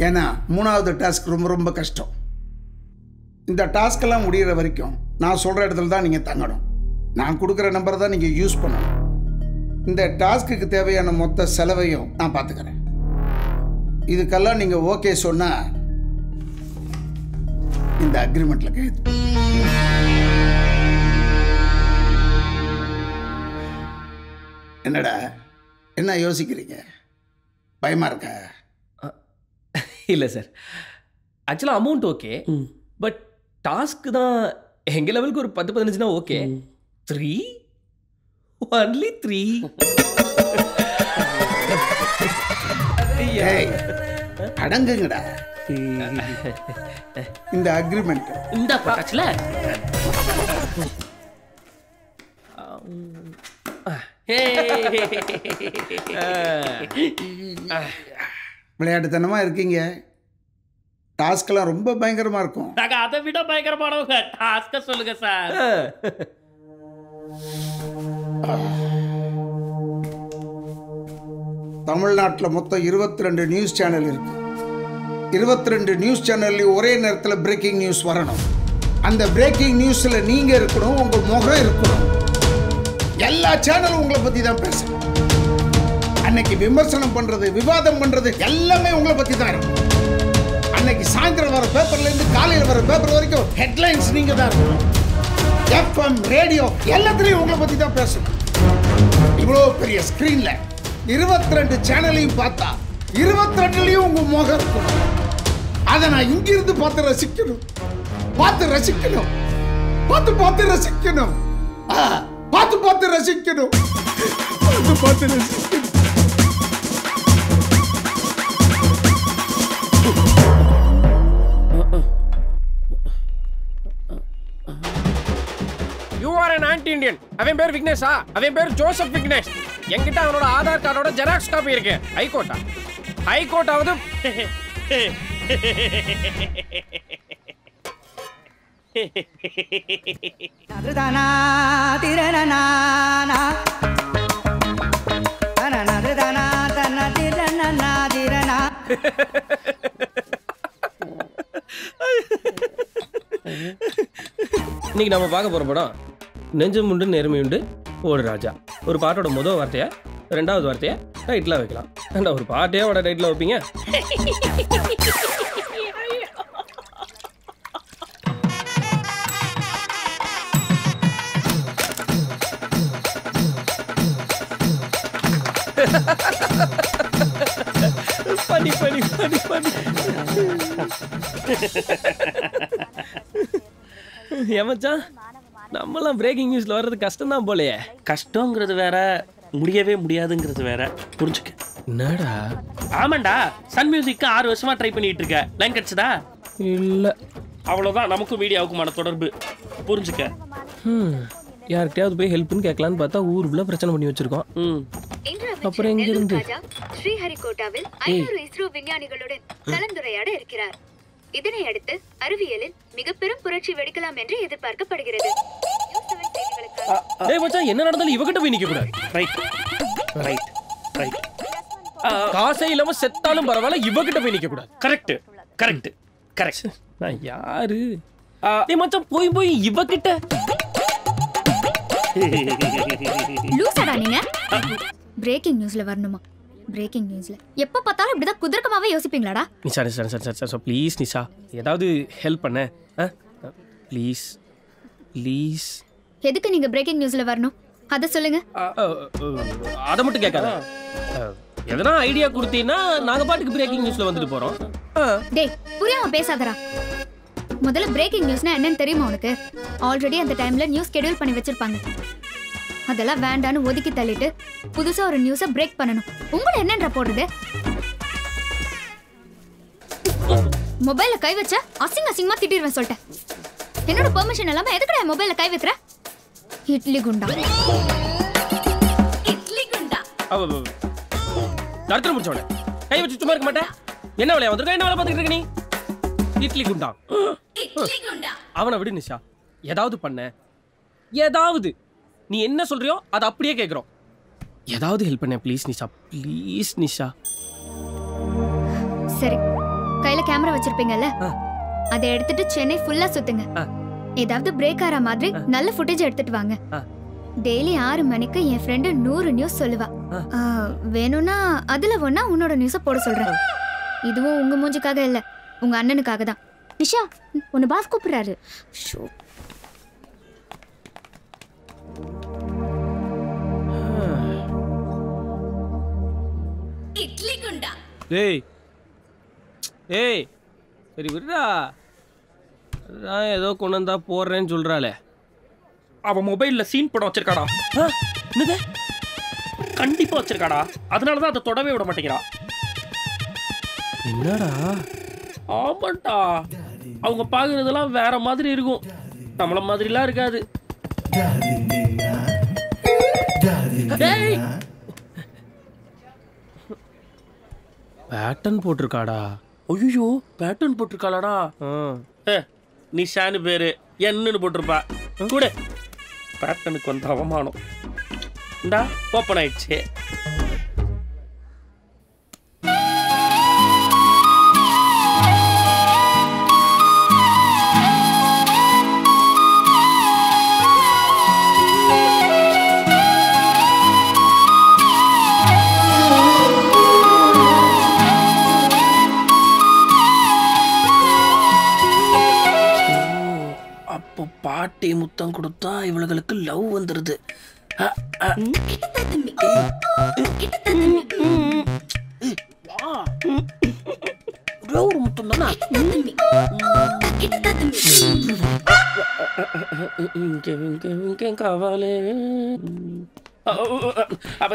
ஏன்னா மூணாவது டாஸ்க் ரொம்ப ரொம்ப கஷ்டம் இந்த டாஸ்க்கெல்லாம் முடியிற வரைக்கும் நான் சொல்கிற இடத்துல தான் நீங்கள் தங்கணும் நான் கொடுக்குற நம்பரை தான் நீங்கள் யூஸ் பண்ணணும் இந்த டாஸ்க்குக்கு தேவையான மொத்த செலவையும் நான் பார்த்துக்கிறேன் இதுக்கெல்லாம் நீங்கள் ஓகே சொன்னால் இந்த அக்ரிமெண்ட்டில் கையெழுத்து என்னடா என்ன யோசிக்கிறீங்க பயமா இருக்கா இல்லை சார் ஆக்சுவலாக அமௌண்ட் ஓகே பட் டாஸ்க் தான் எங்கள் லெவலுக்கு ஒரு பத்து பதினஞ்சுனா ஓகே த்ரீ ஒன்லி த்ரீ ஏய் அடங்குங்கடா இந்த அக்ரிமெண்ட் இந்த பக்கத்துல விளையாட்டுத்தனமா இருக்கீங்க டாஸ்க்கெல்லாம் ரொம்ப பயங்கரமா இருக்கும் நாங்க அதை விட பயங்கரமானவங்க டாஸ்க சொல்லுங்க சார் தமிழ்நாட்டில் மொத்தம் இருபத்தி ரெண்டு நியூஸ் சேனல் இருக்கு இருபத்தி ரெண்டு நியூஸ் சேனல்லையும் ஒரே நேரத்தில் பிரேக்கிங் நியூஸ் வரணும் அந்த பிரேக்கிங் நியூஸில் நீங்கள் இருக்கணும் உங்கள் முகம் இருக்கணும் எல்லா சேனலும் உங்களை பற்றி தான் பேசணும் அன்னைக்கு விமர்சனம் பண்ணுறது விவாதம் பண்ணுறது எல்லாமே உங்களை பற்றி தான் இருக்கும் அன்னைக்கு சாயந்தரம் வர பேப்பர்லேருந்து காலையில் வர பேப்பர் வரைக்கும் ஹெட்லைன்ஸ் நீங்கள் தான் இருக்கணும் எஃப்எம் ரேடியோ எல்லாத்துலேயும் உங்களை பற்றி தான் பேசணும் இவ்வளோ பெரிய ஸ்க்ரீனில் இருபத்தி ரெண்டு சேனலையும் பார்த்தா இருபத்தி ரெண்டுலையும் உங்க முகம் இருக்கணும் அதை நான் இங்கிருந்து பார்த்து ரசிக்கணும் பார்த்து ரசிக்கணும் பார்த்து பார்த்து ரசிக்கணும் ஆ, பார்த்து பார்த்து ரசிக்கணும் பார்த்து பார்த்து ரசிக்கணும் you are an anti Indian அவன் பேர் விக்னேஷா அவன் பேர் ஜோசப் விக்னேஷ் என்கிட்ட அவனோட ஆதார் கார்டோட ஜெராக்ஸ் காப்பி இருக்கு ஹைகோர்ட்டா ஹைகோர்ட்டாவது நதுதனா திரணனானா நதுதனா தன திரணனா திரணா இன்னைக்கு நம்ம பார்க்க போகிற படம் நெஞ்சம் உண்டு நேர்மை உண்டு ஓடு ராஜா ஒரு பாட்டோட முதல் வார்த்தையை ரெண்டாவது வார்த்தையை டைட்டில் வைக்கலாம் ஏன்டா ஒரு பாட்டையோட டைட்டில் வைப்பீங்க பண்ணி பண்ணி பண்ணி பண்ணி ஏமாச்சான் நம்மலாம் பிரேக்கிங் நியூஸ்ல வர்றது கஷ்டம் தான் போலயே கஷ்டங்கிறது வேற முடியவே முடியாதுங்கிறது வேற புரிஞ்சுக்க என்னடா ஆமாண்டா சன் மியூசிக்கு ஆறு வருஷமா ட்ரை பண்ணிட்டு இருக்க லைன் கிடைச்சதா இல்ல அவ்வளவுதான் நமக்கும் மீடியாவுக்குமான தொடர்பு புரிஞ்சுக்க ஹம், யார்கிட்டயாவது போய் ஹெல்ப்னு கேட்கலான்னு பார்த்தா ஊருக்குள்ள பிரச்சனை பண்ணி வச்சிருக்கோம் அப்புறம் எங்க இருந்து ராஜா ஸ்ரீஹரிகோட்டாவில் ஐநூறு இஸ்ரோ விஞ்ஞானிகளுடன் கலந்துரையாட இருக்கிறார் இதனை அடுத்து அறிவியலில் மிக பெரும் புரட்சி வெடிக்கலாம் என்று எதிர்பார்க்கப்படுகிறது டேய் மச்சான் என்ன நடந்தாலும் இவகிட்ட போய் நிக்க கூடாது ரைட் ரைட் ரைட் காசே இல்லாம செத்தாலும் பரவாயில்ல இவகிட்ட போய் நிக்க கூடாது கரெக்ட் கரெக்ட் கரெக்ட் நான் யாரு டேய் மச்சான் போய் போய் இவகிட்ட லூசாடா நீங்க பிரேக்கிங் நியூஸ்ல வரணுமா பிரேக்கிங் நியூஸ்ல எப்ப பார்த்தாலும் இப்படிதான் குதர்க்கமாவே யோசிப்பீங்களாடா நிஷா நிஷா நிஷா நிஷா நிஷா ப்ளீஸ் நிஷா ஏதாவது ஹெல்ப் பண்ண ப்ளீஸ் ப்ளீஸ் எதுக்கு நீங்க பிரேக்கிங் நியூஸ்ல வரணும் அத சொல்லுங்க அதை மட்டும் கேட்காத அஹ், எதனா ஐடியா கொடுத்தீங்கன்னா நாங்க பாட்டுக்கு பிரேக்கிங் நியூஸ்ல வந்துட்டு போறோம் டேய் புரியாம பேசாதடா முதல்ல பிரேக்கிங் நியூஸ்னா என்னன்னு தெரியுமா உனக்கு ஆல்ரெடி அந்த டைம்ல நியூஸ் ஷெட்யூல் பண்ணி வச்சிருப்பாங்க அதெல்லாம் வேண்டான்னு ஒதுக்கி தள்ளிட்டு புதுசா ஒரு நியூஸை பிரேக் பண்ணணும் உங்களை என்னன்ற போடுறது மொபைல்ல கை வச்ச அசிங்க அசிங்கமா திட்டிடுவேன் சொல்லிட்டேன் என்னோட பெர்மிஷன் இல்லாம எதுக்குடா மொபைல்ல கை வைக்கிற இட்லி குண்டா இட்லி குண்டா நடத்த முடிச்சவன கை வச்சு சும்மா இருக்க மாட்டேன் என்ன வேலையா வந்திருக்க என்ன வேலை பார்த்துக்கிட்டு இருக்க நீ இட்லி குண்டா அவனை விடு நிஷா ஏதாவது பண்ண ஏதாவது நீ என்ன சொல்றியோ அதை அப்படியே கேட்குறோம் ஏதாவது ஹெல்ப் பண்ண ப்ளீஸ் நிஷா ப்ளீஸ் நிஷா சரி கையில கேமரா வச்சிருப்பீங்கல்ல அதை எடுத்துட்டு சென்னை ஃபுல்லா சுத்துங்க ஏதாவது பிரேக் ஆற மாதிரி நல்ல ஃபுட்டேஜ் எடுத்துட்டு வாங்க டெய்லி ஆறு மணிக்கு என் ஃப்ரெண்டு நூறு நியூஸ் சொல்லுவா ஆ, வேணும்னா அதுல ஒண்ணா உன்னோட நியூஸ போட சொல்றேன் இதுவும் உங்க மூஞ்சுக்காக இல்ல உங்க அண்ணனுக்காக தான் நிஷா உன்னை பாஸ் கூப்பிடுறாரு ஷோ இட்லி குண்டா டேய் ஏய் சரி விடுடா நான் ஏதோ கொண்டு வந்தா போடுறேன்னு சொல்றாளே அவ மொபைல்ல சீன் படம் வச்சிருக்காடா என்னது கண்டிப்பா வச்சிருக்காடா அதனாலதான் அதை தொடவே விட மாட்டேங்கிறா என்னடா ஆமாண்டா அவங்க பாக்குறதெல்லாம் வேற மாதிரி இருக்கும் நம்மள மாதிரிலாம் இருக்காது டேய், பேட்டன் போட்டிருக்காடா ஐயோ பேட்டர்ன் போட்டிருக்காளாடா ஏ, நீ ஷானு பேரு என்னன்னு போட்டிருப்பா கூட பேட்டனுக்கு வந்த அவமானம் இந்தா ஓப்பன் ஆயிடுச்சு அப்போ பாட்டி முத்தம் கொடுத்தா இவளுகளுக்கு லவ் வந்துருது அ, அ. வா. ஒரே ஒரு முத்தம் தானா இங்க இங்க இங்க காவாலே அ, அ, அ, அவ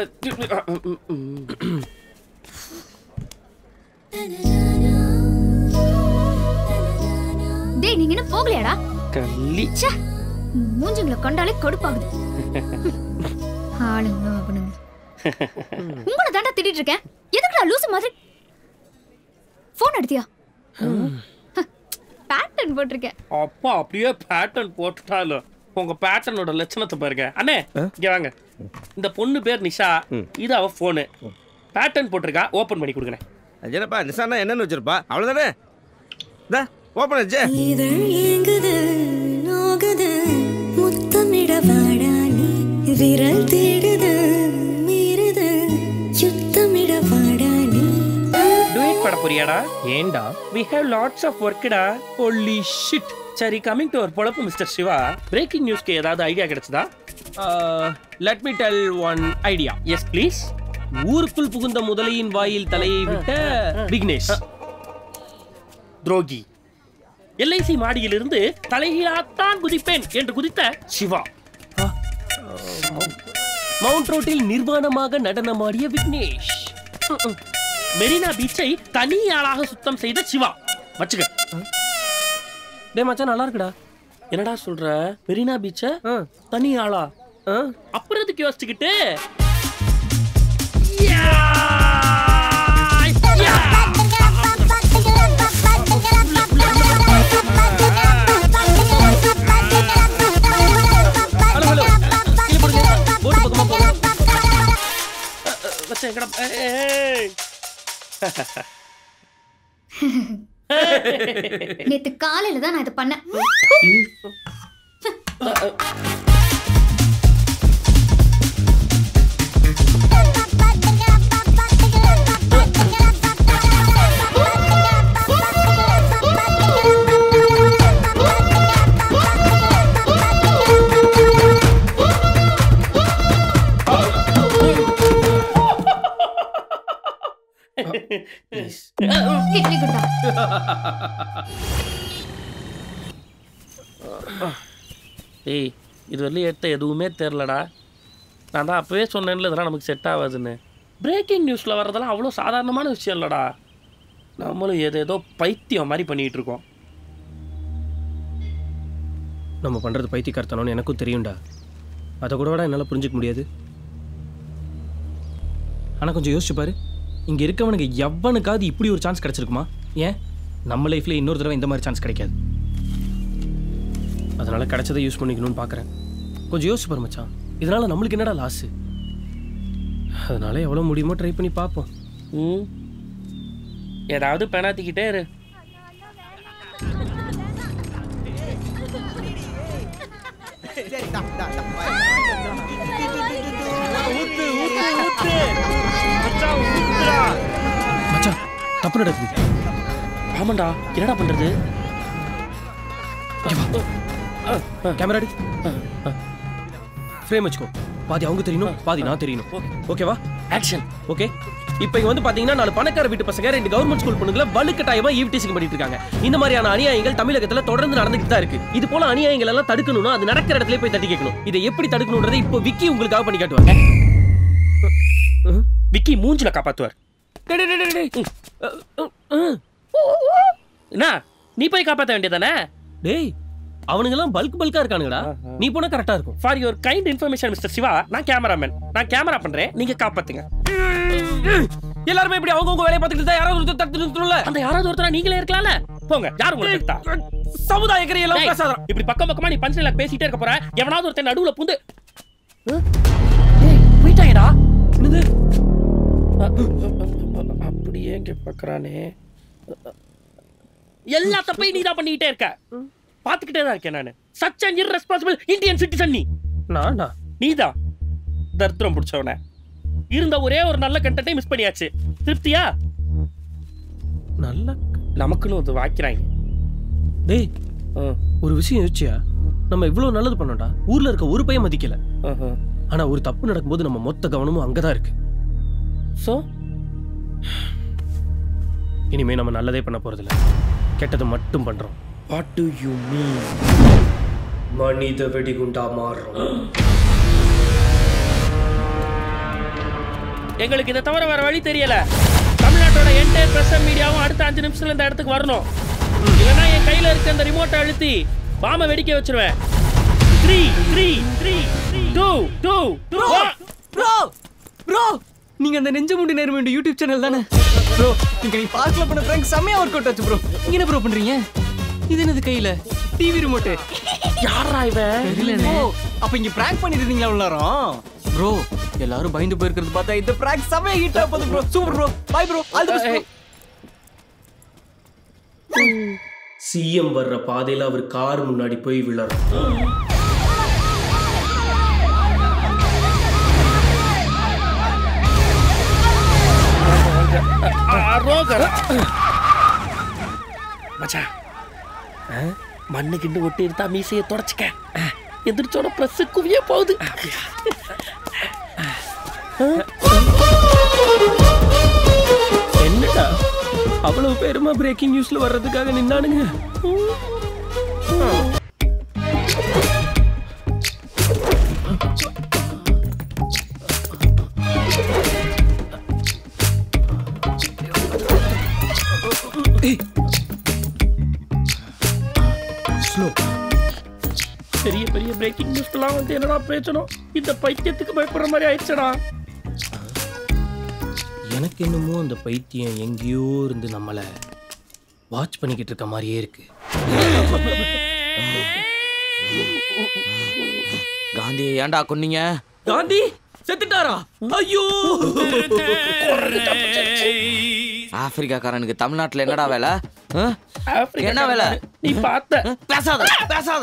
டேய் நீங்க இன்னும் போகலையாடா கள்ளி ச்சே மூஞ்சுங்களை கண்டாலே கடுப்பாகுது ஆளுங்க அவனுங்க உங்களை தாண்டா திட்டிட்டு இருக்கேன் எதுக்குடா லூசு மாதிரி ஃபோன் எடுத்தியா பேட்டர்ன் போட்டிருக்கேன் அப்பா அப்படியே பேட்டர்ன் போட்டுட்டாலும் உங்க பேட்டர்னோட லட்சணத்தை பாருங்க அண்ணே இங்க வாங்க இந்த பொண்ணு பேர் நிஷா இது அவ போனு பேட்டர்ன் போட்டிருக்கா ஓபன் பண்ணி கொடுங்க என்னப்பா நிசானா என்னன்னு வச்சிருப்பா அவ்வளவுதானே இதா ஓப்பன் ஆச்சு இதழ் ஏங்குது நோகுது முத்தமிட வாடா நீ விரல் தேடுது மீறுது சுத்தமிட வாடா நீ டூயட் பட போறியாடா ஏன்டா வி ஹேவ் லாட்ஸ் ஆஃப் ஒர்க்குடா ஹோலி ஷிட் சரி கமிங் டு ஒரு பொழப்பு மிஸ்டர் சிவா பிரேக்கிங் நியூஸ்க்கு ஏதாவது ஐடியா கிடைச்சதா let me tell one idea yes please ஊருக்குள் புகுந்த முதலையின் வாயில் தலையை விட்ட விக்னேஷ் துரோகி எல்ஐசி மாடியிலிருந்து தலைகீழாத்தான் குதிப்பேன் என்று குதித்த சிவா மவுண்ட் ரோட்டில் நிர்வாணமாக நடனமாடிய விக்னேஷ் மெரினா பீச்சை தனி ஆளாக சுத்தம் செய்த சிவா வச்சுக்க டே மச்சான் நல்லா இருக்குடா என்னடா சொல்ற மெரினா பீச்ச தனி ஆளா அப்புறம் எதுக்கு யோசிச்சுக்கிட்டு வச்சேன் எங்கடா ஏய். நேத்து காலையில தான் நான் இதை பண்ணேன் இட்லி குண்டா ஏய் இது வரலையும் எடுத்த எதுவுமே தெரிலடா நான் தான் அப்போவே சொன்னேன்ல இதெல்லாம் நமக்கு செட் ஆகாதுன்னு பிரேக்கிங் நியூஸில் வர்றதெல்லாம் அவ்வளோ சாதாரணமான விஷயம் இல்லைடா நம்மளும் ஏதேதோ பைத்தியம் மாதிரி பண்ணிகிட்டு இருக்கோம் நம்ம பண்றது பைத்தியக்காரத்தனம்னு எனக்கும் தெரியும்டா அதை கூட விட என்னால் புரிஞ்சுக்க முடியாது ஆனால் கொஞ்சம் யோசிச்சு பாரு இங்கே இருக்கவனுக்கு எவனுக்காவது இப்படி ஒரு சான்ஸ் கிடைச்சிருக்குமா ஏன் நம்ம லைஃப்ல இன்னொரு தடவை இந்த மாதிரி சான்ஸ் கிடைக்காது அதனால கிடைச்சதை யூஸ் பண்ணிக்கணும்னு பார்க்குறேன் கொஞ்சம் யோசிச்சு பாரு மச்சான் இதனால நம்மளுக்கு என்னடா லாஸு அதனால எவ்வளோ முடியுமோ ட்ரை பண்ணி பார்ப்போம் ம் ஏதாவது பெணாத்திக்கிட்டே இரு மச்சான் தப்பு நடக்குது ஆமாண்டா என்னடா பண்றது கேமரா அடி ஃப்ரேம் வச்சுக்கோ பாதி அவங்க தெரியணும் பாதி நான் தெரியணும் ஓகேவா ஆக்ஷன் ஓகே இப்போ இங்க வந்து பாத்தீங்கன்னா நாலு பணக்கார வீட்டு பசங்க ரெண்டு கவர்மெண்ட் ஸ்கூல் பொண்ணுங்களை வலுக்கட்டாயமா ஈவ்டீசிங் பண்ணிட்டு இருக்காங்க இந்த மாதிரியான அநியாயங்கள் தமிழகத்துல தொடர்ந்து நடந்துகிட்டு தான் இருக்கு இது போல அநியாயங்கள் எல்லாம் தடுக்கணும்னா அது நடக்கிற இடத்துல போய் தட்டி கேட்கணும் இதை எப்படி தடுக்கணும்ன்றதை இப்போ விக்கி உங்களுக்காக பண்ணி காட்டுவாங்க விக்கி மூஞ்சில காப்பாத்துவார் டேய், டேய், டேய், டேய், டேய். அஹ், அஹ், அஹ். என்ன நீ போய் காப்பாத்த வேண்டியதானே டேய் அவனுங்கெல்லாம் பல்க் பல்கா இருக்கானுங்கடா நீ போனா கரெக்டா இருக்கும் for your kind information mister Siva நான் கேமராமேன் நான் கேமரா பண்றேன் நீங்க காப்பாத்துங்க எல்லாருமே இப்படி அவங்க உங்க வேலையை பார்த்துக்கிட்டு தான் யாராவது ஒருத்தர் தடுத்து நிறுத்தணும்ல அந்த யாராவது ஒருத்தரா நீங்களே இருக்கலாம்ல போங்க யார் உங்களை தடுத்தா சமுதாய கரை எல்லாம் பேசாத இப்படி பக்கம் பக்கமா நீ பஞ்சல பேசிட்டே இருக்க போற எவனாவது ஒருத்தன் நடுவுல புந்து போயிட்டாங்கடா என்னது அப்படியே இங்க பாக்குறானே எல்லா தப்பையும் நீ தான் பண்ணிக்கிட்டே இருக்க பாத்துக்கிட்டே தான் இருக்கேன் நானு such an irresponsible Indian citizen நீ நானா நீதான் தர்த்திரம் பிடிச்சவன இருந்த ஒரே ஒரு நல்ல கண்டென்ட்டை மிஸ் பண்ணியாச்சு திருப்தியா நல்ல நமக்குன்னு ஒரு வாக்கிறாங்க டேய் ஒரு விஷயம் யோசிச்சியா நம்ம இவ்வளவு நல்லது பண்ணோம்டா ஊர்ல இருக்க ஒரு பையன் மதிக்கல ஆனா ஒரு தப்பு நடக்கும்போது நம்ம மொத்த கவனமும் அங்கதான் இருக்கு சோ இனிமே நம்ம நல்லதே பண்ண போறதில்ல கெட்டது மட்டும் பண்றோம் வாட் டு யூ மீன் மனித வெடிகுண்டா மாறுறோம் எங்களுக்கு இதை தவிர வேற வழி தெரியல தமிழ்நாட்டோட என்டையர் பிரஸ் மீடியாவும் அடுத்த அஞ்சு நிமிஷத்துல இந்த இடத்துக்கு வரணும் இல்லைன்னா என் கையில இருக்க இந்த ரிமோட்டை அழுத்தி பாம வெடிக்க வச்சிருவேன் three three three two two two bro bro நீங்க அந்த நெஞ்ச முடி நேரம் வேண்டிய யூடியூப் சேனல் தானே ப்ரோ நீங்க நீ பார்க்கல பண்ண பிராங்க் செம்மையா ஒர்க் அவுட் ஆச்சு ப்ரோ நீங்க என்ன ப்ரோ பண்றீங்க இது என்னது கையில டிவி ரிமோட் யாரா இவன் தெரியலனே அப்ப இங்க பிராங்க் பண்ணிட்டு இருந்தீங்களா உள்ளாரம் ப்ரோ எல்லாரும் பயந்து போயிருக்கிறது பார்த்தா இந்த பிராங்க் செம்மையா ஹிட் ஆக போகுது bro super bro bye bro all the best CM வர்ற பாதையில அவர் கார் முன்னாடி போய் விழறோம் மச்சான் மண்ணு கிண்டு ஒட்டி எடுத்தா மீசையை தொடச்சுக்க எந்திரிச்சோட ப்ளஸ் குவிய போகுது என்னடா அவ்வளவு பேருமா பிரேக்கிங் நியூஸ்ல வர்றதுக்காக நின்னானுங்க ஸ்லோ பெரிய பெரிய பிரேக்கிங் நியூஸ்லாம் வந்து என்னடா பேசணும் இந்த பைத்தியத்துக்கு பயப்படுற மாதிரி ஆயிடுச்சடா எனக்கு என்னமோ அந்த பைத்தியம் எங்கேயோ இருந்து நம்மள வாட்ச் பண்ணிக்கிட்டு இருக்க மாதிரியே இருக்கு காந்தியை ஏன்டா கொன்னீங்க காந்தி செத்துட்டாரா ஐயோ ஆப்பிரிக்காக்காரனுக்கு தமிழ்நாட்டுல என்னடா வேலை ஆ? ஆப்பிரிக்கா என்ன வேலை நீ பார்த்த பேசாத பேசாத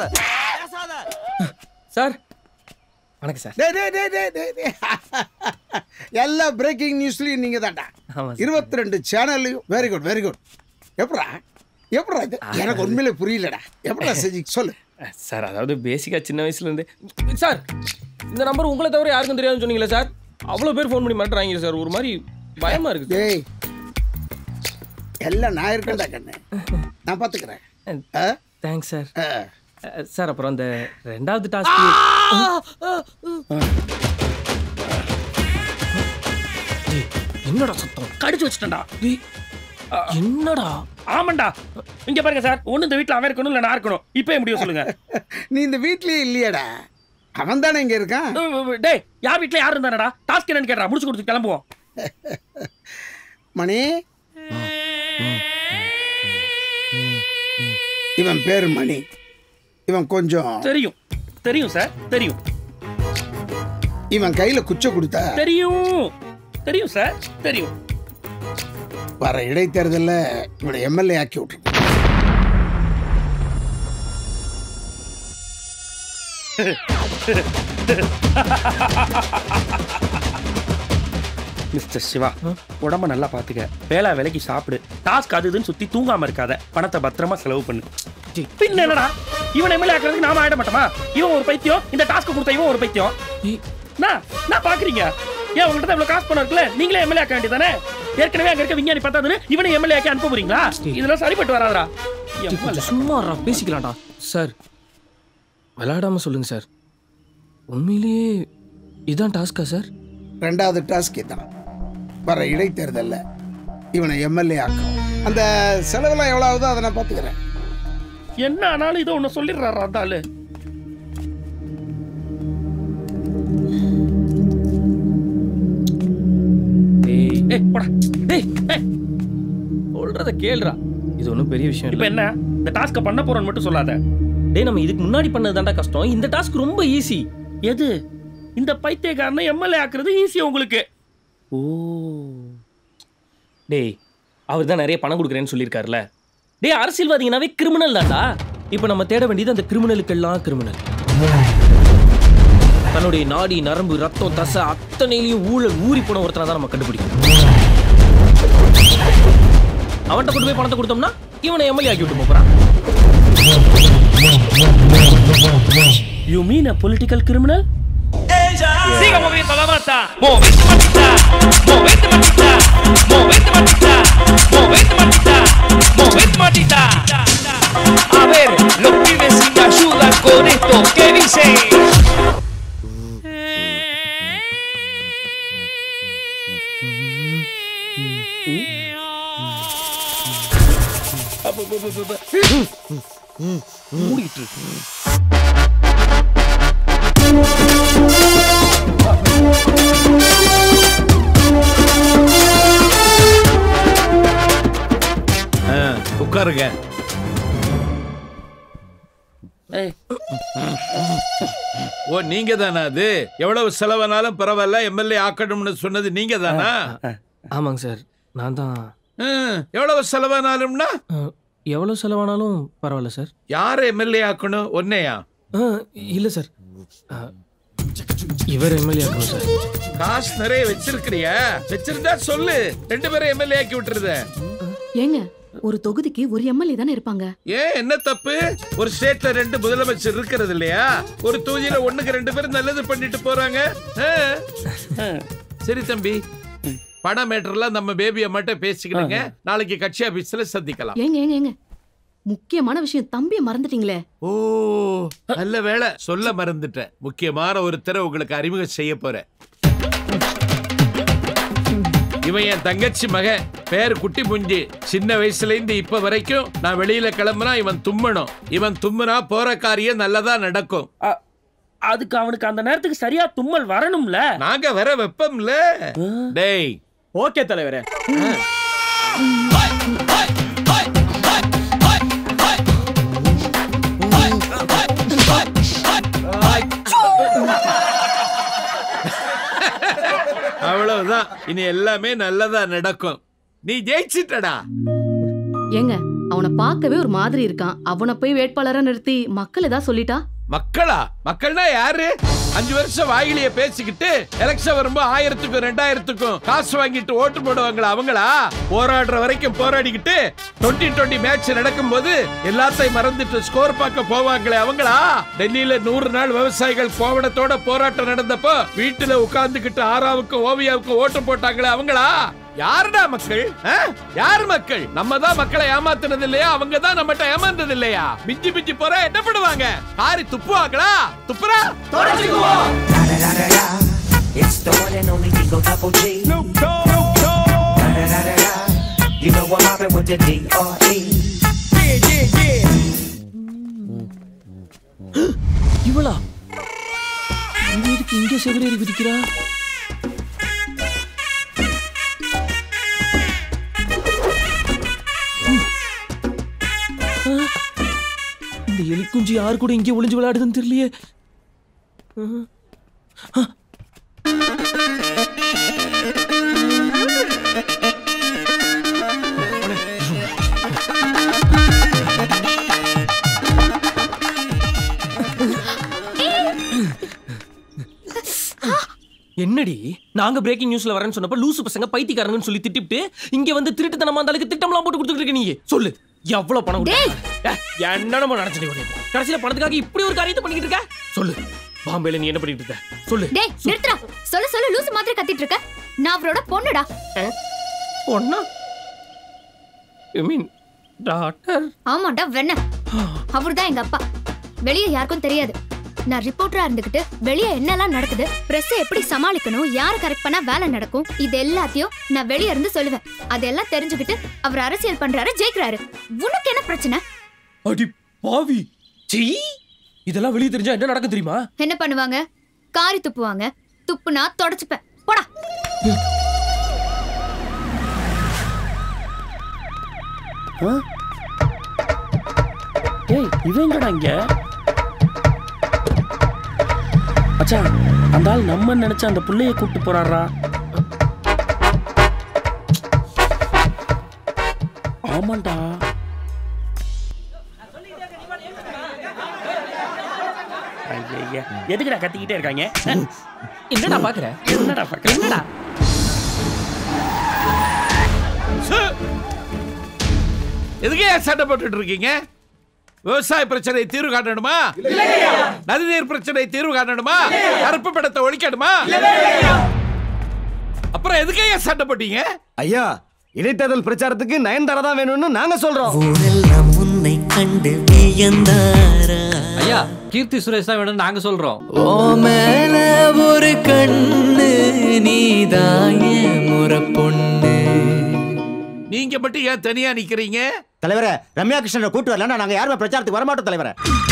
சார் வணக்கம் சார் டேய் டேய் டேய் டேய் டேய் டேய். எல்லா பிரேக்கிங் நியூஸ்லயும் நீங்க தான்டா ஆமா இருபத்தி ரெண்டு சேனல்லையும் வெரி குட் வெரி குட் எப்படா எப்படா இது எனக்கு உண்மையிலே புரியலடா எப்படா செஞ்சு சொல்லு சார் அதாவது பேசிக்கா சின்ன வயசுல இருந்து சார் இந்த நம்பர் உங்களை தவிர யாருக்கும் தெரியாதுன்னு சொன்னீங்களே சார் அவ்வளோ பேர் ஃபோன் பண்ணி மாட்டுறாங்க சார் ஒரு மாதிரி பயமா இருக்கு டேய் எல்லாம் நான் இருக்கேன்டா கண்ணு நான் பார்த்துக்கிறேன் தேங்க்ஸ் சார் சார் அப்புறம் அந்த ரெண்டாவது டாஸ்க் என்னடா சத்தம் கடிச்சு வச்சுட்டேன்டா என்னடா ஆமாண்டா இங்க பாருங்க சார் ஒண்ணு இந்த வீட்ல அவன் இருக்கணும் இல்ல நான் இருக்கணும் இப்போ முடியும் சொல்லுங்க நீ இந்த வீட்லயே இல்லையாடா அவன் தானே இங்க இருக்கான் டேய் யார் வீட்ல யார் இருந்தானடா டாஸ்க் என்னன்னு கேட்டா முடிச்சு கொடுத்து கிளம்புவோம் மணி இவன் பேரு மணி இவன் கொஞ்சம் தெரியும் தெரியும் சார் தெரியும் இவன் கையில குச்சை கொடுத்தா தெரியும் தெரியும் சார் தெரியும் வர இடைத்தேர்தல்ல இவனை எம்எல்ஏ ஆக்கி விட்டுருக்கு மிஸ்டர் சிவா உடம்ப நல்லா பாத்துக்க வேலை வேலைக்கு சாப்பிடு டாஸ்க் அது இதுன்னு சுத்தி தூங்காம இருக்காத பணத்தை பத்திரமா செலவு பண்ணு பின்ன என்னடா இவன் எம்எல்ஏ ஆக்குறதுக்கு நாம ஆயிட மாட்டோமா இவன் ஒரு பைத்தியம் இந்த டாஸ்க் கொடுத்த இவன் ஒரு பைத்தியம் நான் நான் பாக்குறீங்க ஏன் உங்கள்கிட்ட இவ்வளவு காசு பணம் இருக்குல்ல நீங்களே எம்எல்ஏ ஆக்க வேண்டியதானே ஏற்கனவே அங்க இருக்க விஞ்ஞானி பார்த்தாதுன்னு இவனை எம்எல்ஏ ஆக்கி அனுப்ப போறீங்களா இதெல்லாம் சரிப்பட்டு வராதடா கொஞ்சம் சும்மா இருடா, பேசிக்கலாம்டா சார் விளையாடாம சொல்லுங்க சார் உண்மையிலேயே இதான் டாஸ்கா சார் ரெண்டாவது டாஸ்க் இதான் வர இடைத்தேர்தலில் இவனை எம்எல்ஏ ஆக்கும் அந்த செலவெல்லாம் எவ்வளோ ஆகுதோ அதை நான் பார்த்துக்கிறேன் என்ன ஆனாலும் இதை ஒண்ணு சொல்லிடுறாரு அந்த ஆளு டேய் ஏய் போடா டேய் ஏய் சொல்றத கேளுடா இது ஒன்றும் பெரிய விஷயம் இப்போ இல்லை என்ன இந்த டாஸ்க்கை பண்ண போறோம்னு மட்டும் சொல்லாத டேய் நம்ம இதுக்கு முன்னாடி பண்ணது தான்டா கஷ்டம் இந்த டாஸ்க் ரொம்ப ஈஸி எது இந்த பைத்தியக்காரனை எம்எல்ஏ ஆக்குறது ஈஸி உங்களுக்கு ஓ டேய் அவர் தான் நிறைய பணம் கொடுக்குறேன்னு சொல்லியிருக்காருல டேய் அரசியல்வாதிங்கனாவே கிரிமினல் தான்டா இப்போ நம்ம தேட வேண்டியது அந்த கிரிமினலுக்கெல்லாம் கிரிமினல் தன்னுடைய நாடி நரம்பு ரத்தம் தசை அத்தனையிலையும் ஊழல் ஊறி போன ஒருத்தனை தான் நம்ம கண்டுபிடிக்கணும் அவன்கிட்ட கொண்டு போய் பணத்தை கொடுத்தோம்னா இவனை எம்எல்ஏ ஆக்கி விட்டு போறான் you mean a political criminal Siga moviendo la mata. Movete matita. Movete matita. Movete matita. Movete matita. Movete matita. A ver, los pibes si me ayudan con esto. ¿Qué dicen? மூடிட்டு இருக்கு. உட்காருங்க ஏய் ஓ நீங்க தானா அது எவ்வளவு செலவானாலும் பரவாயில்ல எம்எல்ஏ ஆக்கணும்னு சொன்னது நீங்க தானா ஆமாங்க சார் நான் தான் ம், எவ்வளவு செலவானாலும்னா எவ்வளோ செலவானாலும் பரவாயில்ல சார் யார் எம்எல்ஏ ஆக்கணும் ஒன்னையா இல்லை சார் இவர் எம்எல்ஏ ஆக்கணும் சார் காசு நிறைய வச்சிருக்கிறியா வச்சிருந்தா சொல்லு ரெண்டு பேரும் எம்எல்ஏ ஆக்கி விட்டுருத ஏங்க ஒரு தொகுதிக்கு ஒரு எம்எல்ஏ தானே இருப்பாங்க ஏன் என்ன தப்பு ஒரு ஸ்டேட்ல ரெண்டு முதலமைச்சர் இருக்கிறது இல்லையா ஒரு தொகுதியில ஒண்ணுக்கு ரெண்டு பேரும் நல்லது பண்ணிட்டு போறாங்க ஆ? சரி தம்பி பண மேட்டர்லாம் நம்ம பேபி அம்மாட்ட பேசிக்கிடுங்க நாளைக்கு கட்சி ஆபீஸ்ல சந்திக்கலாம் ஏங்க ஏங்க ஏங்க முக்கியமான விஷயம் தம்பியை மறந்துட்டீங்களே ஓ நல்ல வேளை சொல்ல மறந்துட்டேன் முக்கியமான ஒருத்தரை உங்களுக்கு அறிமுகம் செய்ய போறேன் இவன் என் தங்கச்சி மகன் பேர் குட்டி புஞ்சி சின்ன வயசுல இருந்து இப்ப வரைக்கும் நான் வெளியில கிளம்புனா இவன் தும்மணும் இவன் தும்முனா போற காரியம் நல்லதா நடக்கும் அதுக்கு அவனுக்கு அந்த நேரத்துக்கு சரியா தும்மல் வரணும்ல நாங்க வர வெப்பம்ல டேய் ஓகே தலைவரே அவ்வளவுதான் இனி எல்லாமே நல்லதா நடக்கும் நீ ஜெயிச்சிட்டடா ஏங்க அவனை பார்க்கவே ஒரு மாதிரி இருக்கான் அவனை போய் வேட்பாளரா நிறுத்தி மக்கள் ஏதாவது சொல்லிட்டா மக்களா மக்கள்னா யாரு அஞ்சு வருஷம் வாயிலேயே பேசிக்கிட்டு எலெக்ஷன் வரும்போது ஆயிரத்துக்கும் ரெண்டாயிரத்துக்கும் காசு வாங்கிட்டு ஓட்டு போடுவாங்களா அவங்களா போராடுற வரைக்கும் போராடிக்கிட்டு டுவெண்ட்டி டுவெண்ட்டி மேட்ச் நடக்கும்போது எல்லாத்தையும் மறந்துட்டு ஸ்கோர் பார்க்க போவாங்களே அவங்களா டெல்லியில நூறு நாள் விவசாயிகள் கோவணத்தோட போராட்டம் நடந்தப்போ வீட்டுல உட்கார்ந்துகிட்டு ஆறாவுக்கும் ஓவியாவுக்கும் ஓட்டு போட்டாங்களே அவங்களா யாருடா மக்கள் ஆ? யார் மக்கள் நம்ம தான் மக்களை ஏமாத்துனது இல்லையா அவங்க தான் நம்மகிட்ட ஏமாந்தது இல்லையா மிஞ்சி மிஞ்சி போற என்ன பண்ணுவாங்க காரி துப்புவாங்களா துப்புறா It's the one and only Eagle Double G. Snoop Dogg. You know I'm mobbing with the D.R.E. Yeah, yeah, yeah. இவளா இவ எதுக்கு இங்கே செவிரேறி குதிக்கிறா ம். ஆ, இந்த எலி குஞ்சு யார் கூட இங்கே ஒளிஞ்சு விளையாடுதுன்னு தெரியலையே ஆ. ஆ. என்னடி நாங்க பிரேக்கிங் நியூஸ்ல வரேன்னு சொன்னப்ப லூசு பசங்க பைத்தியக்காரங்கன்னு சொல்லி திட்டிட்டு இங்க வந்து திருட்டுத்தனமா அந்த அளவுக்கு திட்டம்லாம் போட்டு கொடுத்துட்டு இருக்க நீ சொல்லு எவ்வளவு பணம் கொடுத்த? ஏ, என்னென்னமோ நினைச்சிட்டு உடனே கடைசியில பணத்துக்காக இப்படி ஒரு காரியத்தை பண்ணிட்டு இருக்க சொல்லு பாம்பேல நீ என்ன பண்ணிட்டு இருக்க சொல்லு டேய் நிறுத்துடா சொல்ல சொல்ல லூசு மாதிரி கத்திட்டு இருக்க நான் அவரோட பொண்ணுடா பொண்ணா ஐ மீன் டாக்டர் ஆமாடா வெண்ண அவர்தான் எங்க அப்பா வெளியே யாருக்கும் தெரியாது நான் ரிப்போர்ட்டரா இருந்துகிட்டு வெளியே என்னெல்லாம் நடக்குது பிரஸ் எப்படி சமாளிக்கணும் யார் கரெக்ட் பண்ணா வேலை நடக்கும் இது எல்லாத்தையும் நான் வெளியே இருந்து சொல்லுவேன் அதெல்லாம் தெரிஞ்சுக்கிட்டு அவர் அரசியல் பண்றாரு ஜெயிக்கிறாரு உனக்கு என்ன பிரச்சனை அடி பாவி சீ இதெல்லாம் வெளியே தெரிஞ்சா என்ன நடக்கும் தெரியுமா என்ன பண்ணுவாங்க காரி துப்புவாங்க துப்புனா தொடச்சுப்பேன் போடா ஏய் இவன் எங்கடா இங்க மச்சான் அந்த ஆள் நம்ம நினைச்ச அந்த புள்ளைய கூப்பிட்டு போறாரா ஆமாண்டா ஐயைய, எதுக்குடா கத்திக்கிட்டே இருக்காங்க என்னடா பாக்குற என்னடா பாக்குற என்னடா எதுக்கு ஏன் சண்டை போட்டுட்டு இருக்கீங்க விவசாய பிரச்சனை தீர்வு காணணுமா நதிநீர் பிரச்சனை தீர்வு காணணுமா கருப்பு படத்தை ஒழிக்கணுமா அப்புறம் எதுக்கு ஏன் சண்டை போட்டீங்க ஐயா இடைத்தேர்தல் பிரச்சாரத்துக்கு நயன்தாரா தான் வேணும்னு நாங்க சொல்றோம் ஊரெல்லாம் உன்னை கண்டு வியந்தாரா ஐயா கீர்த்தி சுரேஷ் தான் வேணும்னு நாங்க சொல்றோம் ஓ மேல ஒரு கண்ணு நீதாய முறை பொண்ணு நீங்க மட்டும் ஏன் தனியா நிக்கிறீங்க தலைவரே ரம்யா கிருஷ்ணனை கூட்டு வரலன்னா நாங்க யாருமே பிரச்சாரத்துக்கு வரமாட்டோம் தலைவரே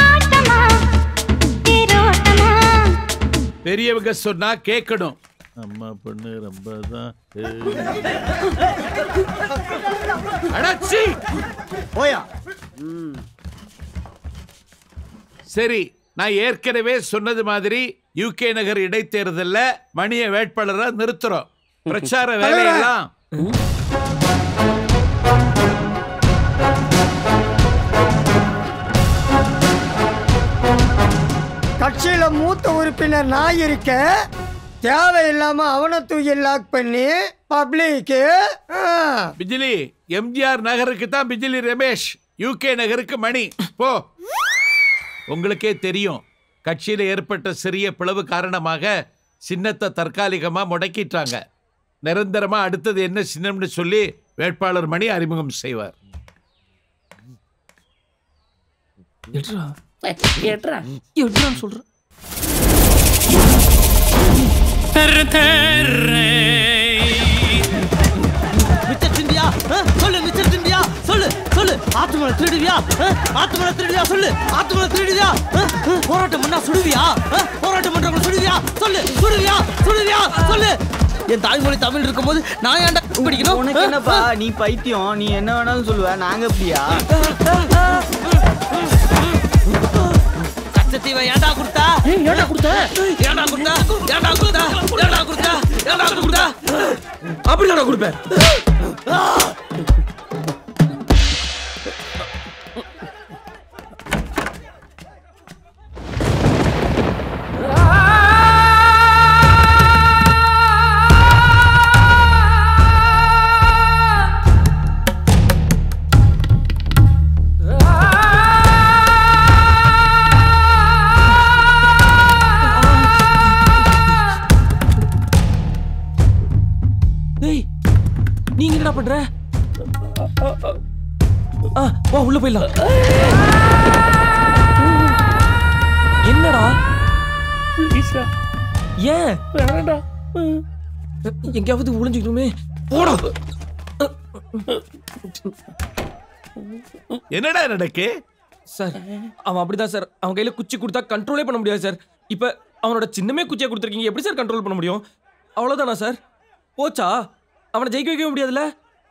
பெரியவங்க சொன்னா கேட்கணும் அம்மா பொண்ணு ரொம்ப தான் அடச்சி போயா சரி நான் ஏற்கனவே சொன்னது மாதிரி யூகே நகர் இடைத்தேர்தல்ல மணிய வேட்பாளரா நிறுத்துறோம் பிரச்சார வேலையெல்லாம் கட்சியில மூத்த உறுப்பினர் நான் இருக்க தேவையில்லாம அவனை தூக்கி லாக் பண்ணி பப்ளிக்கு பிஜிலி எம்ஜிஆர் நகருக்கு தான் பிஜிலி ரமேஷ் யூகே நகருக்கு மணி போ உங்களுக்கே தெரியும் கட்சியில ஏற்பட்ட சிறிய பிளவு காரணமாக சின்னத்தை தற்காலிகமா முடக்கிட்டாங்க நிரந்தரமா அடுத்தது என்ன சின்னம்னு சொல்லி வேட்பாளர் மணி அறிமுகம் செய்வார் எட்ரா ஏட்ரா எட்ரான்னு சொல்றேன் மிச்சர் திண்டியா ஆ? சொல்லு மிச்சர் திண்டியா சொல்லு சொல்லு ஆத்துமலை திருடுவியா ஆ? ஆத்துமலை திருடுவியா சொல்லு ஆத்துமலை திருடுவியா ஆ? ஆ? போராட்டம் பண்ணா சுடுவியா ஆ? போராட்டம் பண்றவங்க சுடுவியா சொல்லு சுடுவியா சுடுவியா சொல்லு என் தாய்மொழி தமிழ் இருக்கும்போது நான் ஏன்டா படிக்கணும் உனக்கு என்னப்பா நீ பைத்தியம் நீ என்ன வேணாலும் சொல்லுவ நாங்க அப்படியா கச்சத்தீவை ஏன்டா கொடுத்தா ஏன்டா கொடுத்த ஏன்டா கொடுத்தா ஏன்டா கொடுத்தா ஏன்டா கொடுத்தா ஏன்டா கொடுத்தா அப்படி நான் கொடுப்பேன் டேய் நீங்க என்னடா பண்ற ஆ வா உள்ள போயிடலாம் என்னடா ப்ளீஸ்டா ஏன் வேணாம்டா எங்கேயாவது ஒளிஞ்சுக்கணுமே போடா என்னடா நடக்கு சார் அவன் அப்படிதான் சார் அவன் கையில குச்சி கொடுத்தா கண்ட்ரோலே பண்ண முடியாது சார் இப்ப அவனோட சின்னமே குச்சியா கொடுத்துருக்கீங்க எப்படி சார் கண்ட்ரோல் பண்ண முடியும் அவ்வளவுதானா சார் போச்சா அவனை ஜெயிக்க வைக்கவே முடியாதுல்ல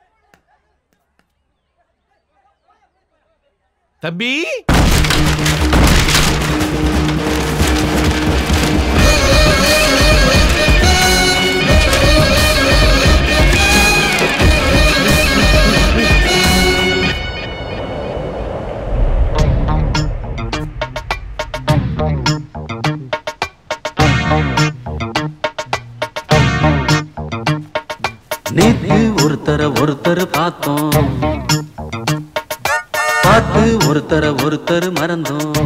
தம்பி ஒருத்தர ஒருத்தர் பார்த்தோம் பார்த்து ஒருத்தர ஒருத்தர் மறந்தோம்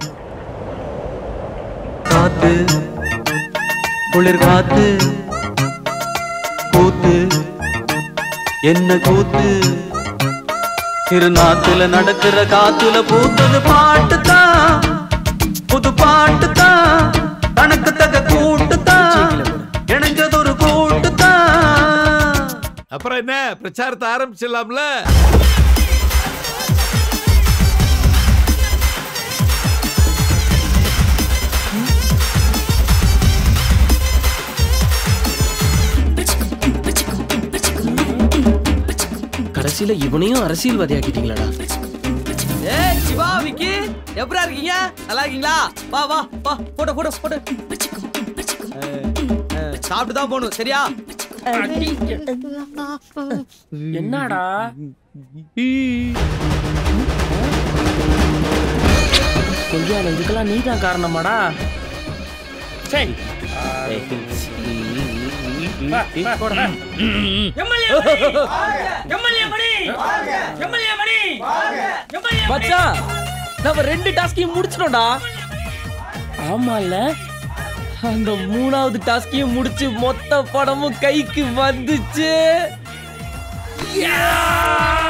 காத்து குளிர் காத்து கூத்து என்ன கூத்து திருநாத்துல நடக்கிற காத்துல பூத்தது பாட்டு தான் புது பாட்டு தான் கணக்கு தக கூட்டு தான் இணைஞ்சது ஒரு கூட்டு தான் அப்புறம் என்ன பிரச்சாரத்தை ஆரம்பிச்சிடலாம்ல கடைசியில இவனையும் அரசியல்வாதி ஆக்கிட்டீங்களாடா ஏய் சிவா விக்கி எப்படா இருக்கீங்க நல்லா இருக்கீங்களா வா வா வா போட்டோ போட்டோ போட்டோ சாப்பிட்டு தான் போகணும் சரியா என்னடா கொய்யால இதுக்கெல்லாம் நீ தான் காரணமாடா சரி வா, வா, போடா. MLA Mani! MLA Mani! MLA Mani! MLA Mani! மச்சான் நம்ம ரெண்டு டாஸ்கையும் முடிச்சிட்டோம்டா ஆமால அந்த மூணாவது டாஸ்கையும் முடிச்சு மொத்த படமும் கைக்கு வந்துச்சு Yeah!